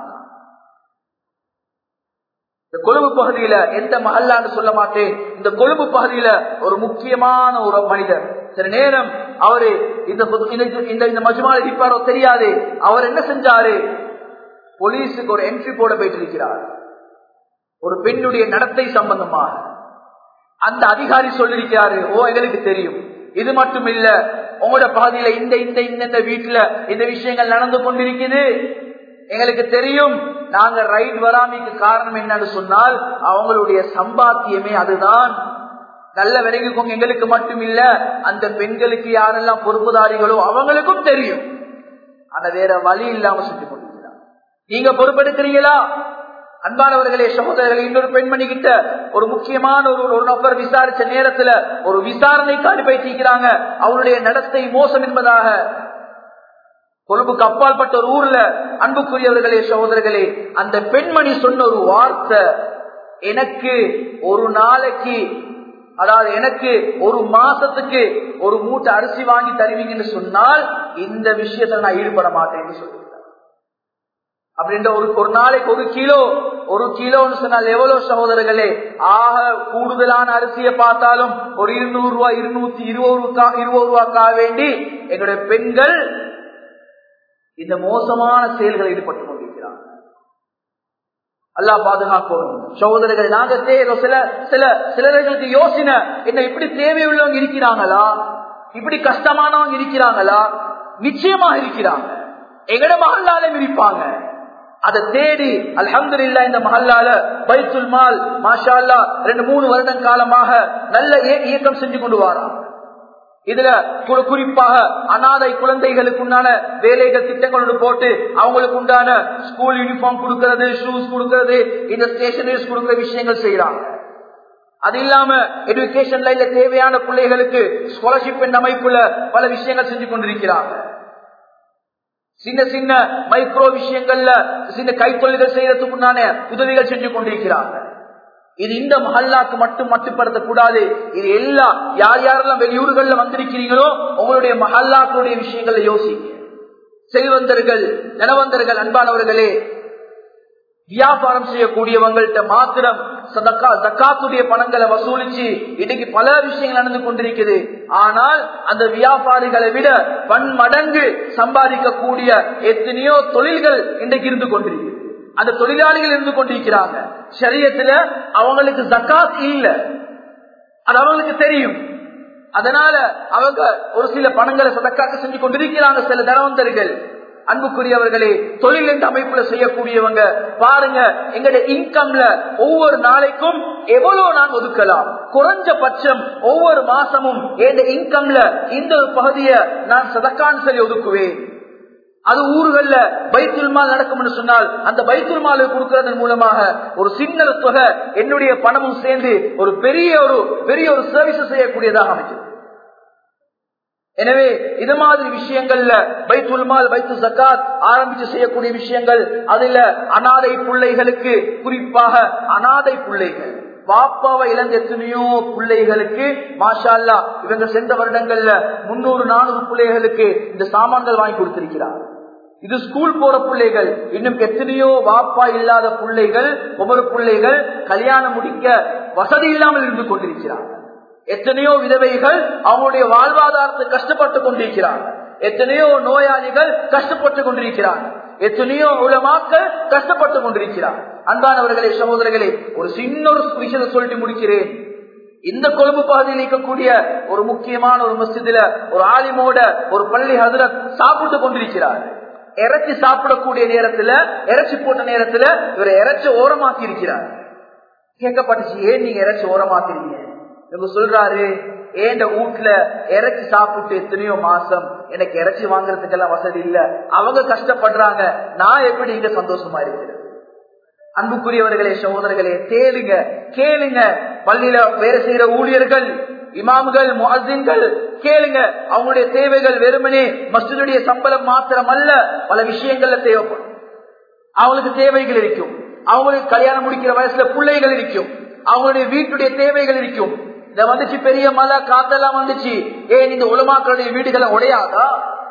இந்த கொழும்பு பகுதியில எந்த மகல்லான்னு சொல்ல மாட்டேன் இந்த கொழும்பு பகுதியில ஒரு முக்கியமான ஒரு மனிதர் சில நேரம் அவரு இந்த இந்த இந்த மஜ்மால் இருப்பாரோ தெரியாது அவர் என்ன செஞ்சாரு போலீஸுக்கு ஒரு என்ட்ரி போட போயிட்டு இருக்கிறார் ஒரு பெண்ணுடைய நடத்தை சம்பந்தமாக அந்த அதிகாரி சொல்லிருக்கிறாரு ஓ எங்களுக்கு தெரியும் இது மட்டும் இல்ல உங்களோட பாதையில இந்த இந்த இந்த வீட்டுல இந்த விஷயங்கள் நடந்து கொண்டிருக்குது எங்களுக்கு தெரியும் நாங்க ரைட் வராமைக்கு காரணம் என்னன்னு சொன்னால் அவங்களுடைய சம்பாத்தியமே அதுதான் நல்ல விலகிக்கோங்க எங்களுக்கு மட்டும் இல்ல அந்த பெண்களுக்கு யாரெல்லாம் பொறுப்புதாரிகளோ அவங்களுக்கும் தெரியும் ஆனா வேற வழி இல்லாம சுற்றி கொண்டிருக்கிறார் நீங்க பொறுப்பெடுக்கிறீங்களா அன்பானவர்களே சகோதரர்களே இன்னொரு பெண்மணி கிட்ட ஒரு முக்கியமான ஒரு ஒரு நபர் விசாரிச்ச நேரத்துல ஒரு விசாரணைக்கு அனுப்பி வச்சிருக்கிறாங்க அவருடைய நடத்தை மோசம் என்பதாக கொழும்புக்கு அப்பாற்பட்ட ஒரு ஊர்ல அன்புக்குரியவர்களே சகோதரர்களே அந்த பெண்மணி சொன்ன ஒரு வார்த்தை எனக்கு ஒரு நாளைக்கு அதாவது எனக்கு ஒரு மாசத்துக்கு ஒரு மூட்டை அரிசி வாங்கி தருவீங்கன்னு சொன்னால் இந்த விஷயத்துல நான் ஈடுபட மாட்டேன்னு சொல்லிட்டேன் அப்படின்ற ஒரு ஒரு நாளைக்கு ஒரு கிலோ ஒரு கிலோன்னு சொன்னால் எவ்வளவு சகோதரர்களே ஆக கூடுதலான அரிசியை பார்த்தாலும் ஒரு இருநூறு ரூபாய் இருநூத்தி இருபது ரூபா இருபது ரூபாய்க்காக வேண்டி எங்களுடைய பெண்கள் இந்த மோசமான செயல்களை ஈடுபட்டு கொண்டிருக்கிறார் அல்லா பாதுகாக்கணும் சகோதரர்கள் நாங்க தேவை சில சில சிலர்களுக்கு யோசனை என்ன இப்படி தேவையுள்ளவங்க இருக்கிறாங்களா இப்படி கஷ்டமானவங்க இருக்கிறாங்களா நிச்சயமாக இருக்கிறாங்க எங்கட மகல்லாலும் இருப்பாங்க அதை தேடி அலமது இல்லா இந்த மஹல்லால பைத்துல் மால் மாஷா ரெண்டு மூணு வருடம் காலமாக நல்ல இயக்கம் செஞ்சு கொண்டு வராங்க இதுல குறிப்பாக அனாதை குழந்தைகளுக்கு உண்டான வேலைகள் திட்டங்கள் போட்டு அவங்களுக்கு உண்டான ஸ்கூல் யூனிஃபார்ம் கொடுக்கறது ஷூஸ் கொடுக்கறது இந்த ஸ்டேஷனரிஸ் கொடுக்கிற விஷயங்கள் செய்யறாங்க அது இல்லாம எஜுகேஷன் லைன்ல தேவையான பிள்ளைகளுக்கு ஸ்காலர்ஷிப் என்ற அமைப்புல பல விஷயங்கள் செஞ்சு கொண்டிருக்கிறாங்க சின்ன சின்ன மைக்ரோ விஷயங்கள்ல சின்ன கைத்தொழில்கள் செய்யறதுக்கு உண்டான உதவிகள் செஞ்சு கொண்டிருக்கிறாங்க இது இந்த மஹல்லாக்கு மட்டும் மட்டுப்படுத்தக்கூடாது இது எல்லா யார் யாரெல்லாம் வெளியூர்கள்ல வந்திருக்கிறீங்களோ உங்களுடைய மஹல்லாக்களுடைய விஷயங்களை யோசிங்க செல்வந்தர்கள் தனவந்தர்கள் அன்பானவர்களே வியாபாரம் செய்யக்கூடியவங்கள்ட்ட மாத்திரம் சதக்கா தக்காத்துடைய பணங்களை வசூலிச்சு இன்னைக்கு பல விஷயங்கள் நடந்து கொண்டிருக்குது ஆனால் அந்த வியாபாரிகளை விட பன்மடங்கு சம்பாதிக்கக்கூடிய எத்தனையோ தொழில்கள் இன்றைக்கு இருந்து கொண்டிருக்கு அந்த தொழிலாளிகள் இருந்து கொண்டிருக்கிறாங்க சரியத்துல அவங்களுக்கு ஜக்காத் இல்ல அது அவங்களுக்கு தெரியும் அதனால அவங்க ஒரு சில பணங்களை சதக்காக்க செஞ்சு கொண்டிருக்கிறாங்க சில தனவந்தர்கள் அன்புக்குரியவர்களே தொழில் என்ற அமைப்புல செய்யக்கூடியவங்க பாருங்க எங்களுடைய இன்கம்ல ஒவ்வொரு நாளைக்கும் எவ்வளவு நான் ஒதுக்கலாம் குறைஞ்சபட்சம் ஒவ்வொரு மாசமும் என் இன்கம்ல இந்த ஒரு பகுதியை நான் சதக்கான் சொல்லி ஒதுக்குவேன் அது ஊர்கள்ல பைத்துல்மால் நடக்கும் சொன்னால் அந்த பைத்துல்மாலை கொடுக்கறதன் மூலமாக ஒரு சின்ன தொகை என்னுடைய பணமும் சேர்ந்து ஒரு பெரிய ஒரு பெரிய ஒரு சர்வீஸ் செய்யக்கூடியதாக அமைக்கும் எனவே இது மாதிரி விஷயங்கள்ல பைத்துல்மால் பைத்து சக்காத் ஆரம்பிச்சு செய்யக்கூடிய விஷயங்கள் அதுல அனாதை பிள்ளைகளுக்கு குறிப்பாக அனாதை பிள்ளைகள் பாப்பாவை இழந்த எத்தனையோ பிள்ளைகளுக்கு மாஷா அல்லா இவங்க சென்ற வருடங்கள்ல முன்னூறு நானூறு பிள்ளைகளுக்கு இந்த சாமான்கள் வாங்கி கொடுத்திருக்கிறார் இது ஸ்கூல் போற பிள்ளைகள் இன்னும் எத்தனையோ வாப்பா இல்லாத பிள்ளைகள் ஒவ்வொரு பிள்ளைகள் கல்யாணம் முடிக்க வசதி இல்லாமல் இருந்து கொண்டிருக்கிறார் எத்தனையோ விதவைகள் அவங்களுடைய வாழ்வாதாரத்தை கஷ்டப்பட்டு கொண்டிருக்கிறாங்க எத்தனையோ நோயாளிகள் கஷ்டப்பட்டு கொண்டிருக்கிறாங்க எத்தனையோ உலமாக்கள் கஷ்டப்பட்டு கொண்டிருக்கிறார் அன்பானவர்களே சகோதரர்களே ஒரு சின்ன ஒரு விஷயத்தை சொல்லிட்டு முடிக்கிறேன் இந்த கொழும்பு பகுதியில் இருக்கக்கூடிய ஒரு முக்கியமான ஒரு மஸ்ஜிதுல ஒரு ஆலிமோட ஒரு பள்ளி ஹதரத் சாப்பிட்டு கொண்டிருக்கிறார் இறைச்சி சாப்பிடக்கூடிய நேரத்துல இறைச்சி போட்ட நேரத்துல இவர் இறைச்சி ஓரமாக்கி இருக்கிறார் கேட்கப்பட்டுச்சு ஏன் நீங்க இறைச்சி ஓரமாக்குறீங்க இவங்க சொல்றாரு ஏண்ட வீட்டுல இறைச்சி சாப்பிட்டு எத்தனையோ மாசம் எனக்கு இறைச்சி வாங்குறதுக்கெல்லாம் வசதி இல்ல அவங்க கஷ்டப்படுறாங்க நான் எப்படி இங்க சந்தோஷமா இருக்கிறேன் அன்புக்குரியவர்களே சகோதரர்களே தேடுங்க கேளுங்க பள்ளியில வேலை செய்யற ஊழியர்கள் இமாம்கள் முஹின்கள் கேளுங்க அவங்களுடைய தேவைகள் வெறுமனே மஸ்ஜிதுடைய சம்பளம் மாத்திரம் அல்ல பல விஷயங்கள்ல தேவைப்படும் அவங்களுக்கு தேவைகள் இருக்கும் அவங்களுக்கு கல்யாணம் முடிக்கிற வயசுல பிள்ளைகள் இருக்கும் அவங்களுடைய வீட்டுடைய தேவைகள் இருக்கும் இத வந்துச்சு பெரிய மழை காத்தெல்லாம் வந்துச்சு ஏன் இந்த உலமாக்களுடைய வீடுகளை உடையாதா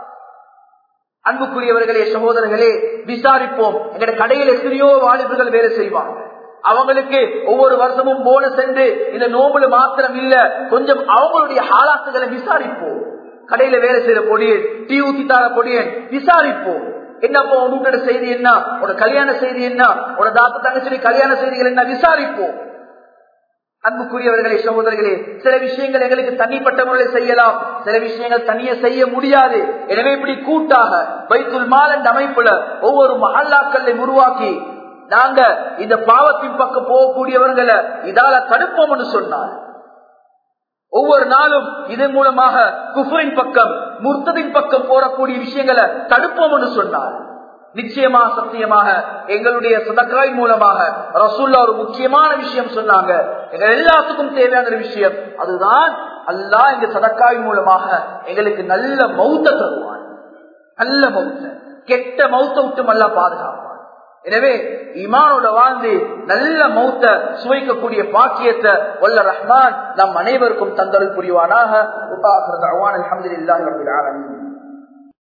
அன்புக்குரியவர்களே சகோதரர்களே விசாரிப்போம் எங்கட கடையில் எத்தனையோ வாலிபர்கள் வேலை செய்வாங்க அவங்களுக்கு ஒவ்வொரு வருஷமும் போனஸ் என்று இந்த நோம்புல மாத்திரம் இல்ல கொஞ்சம் அவங்களுடைய ஹாலாத்துகளை விசாரிப்போம் கடையில வேலை செய்யற பொடியன் டீ ஊத்தி தர பொடியன் விசாரிப்போம் என்னப்போ உன்னோட செய்தி என்ன உன கல்யாண செய்தி என்ன உன தாத்த தங்கச்சி கல்யாண செய்திகள் என்ன விசாரிப்போம் அன்புக்குரியவர்களே சகோதரர்களே சில விஷயங்கள் எங்களுக்கு தனிப்பட்ட முறையில் செய்யலாம் சில விஷயங்கள் தனியே செய்ய முடியாது எனவே இப்படி கூட்டாக வைத்துல் மால் என்ற அமைப்புல ஒவ்வொரு மஹல்லாக்களை உருவாக்கி நாங்க இந்த பாவத்தின் பக்கம் போகக்கூடியவர்களை இதால தடுப்போம் என்று சொன்னார் ஒவ்வொரு நாளும் இதன் மூலமாக குஃபரின் பக்கம் முர்த்ததின் பக்கம் போறக்கூடிய விஷயங்களை தடுப்போம் என்று சொன்னார் நிச்சயமா சத்தியமாக எங்களுடைய சதக்காய் மூலமாக ரசூல்லா ஒரு முக்கியமான விஷயம் சொன்னாங்க எங்க எல்லாத்துக்கும் தேவையான ஒரு விஷயம் அதுதான் அல்லா எங்க சதக்காய் மூலமாக எங்களுக்கு நல்ல மௌத்த தருவான் நல்ல மௌத்த கெட்ட மௌத்த விட்டும் அல்ல பாதுகாப்பான் எனவே இமானோட வாழ்ந்து நல்ல மௌத்த சுவைக்கக்கூடிய பாக்கியத்தை வல்ல ரஹ்மான் நம் அனைவருக்கும் தந்தல் புரிவானாக அலமதுல்லாஹி ரபில் ஆலமீன்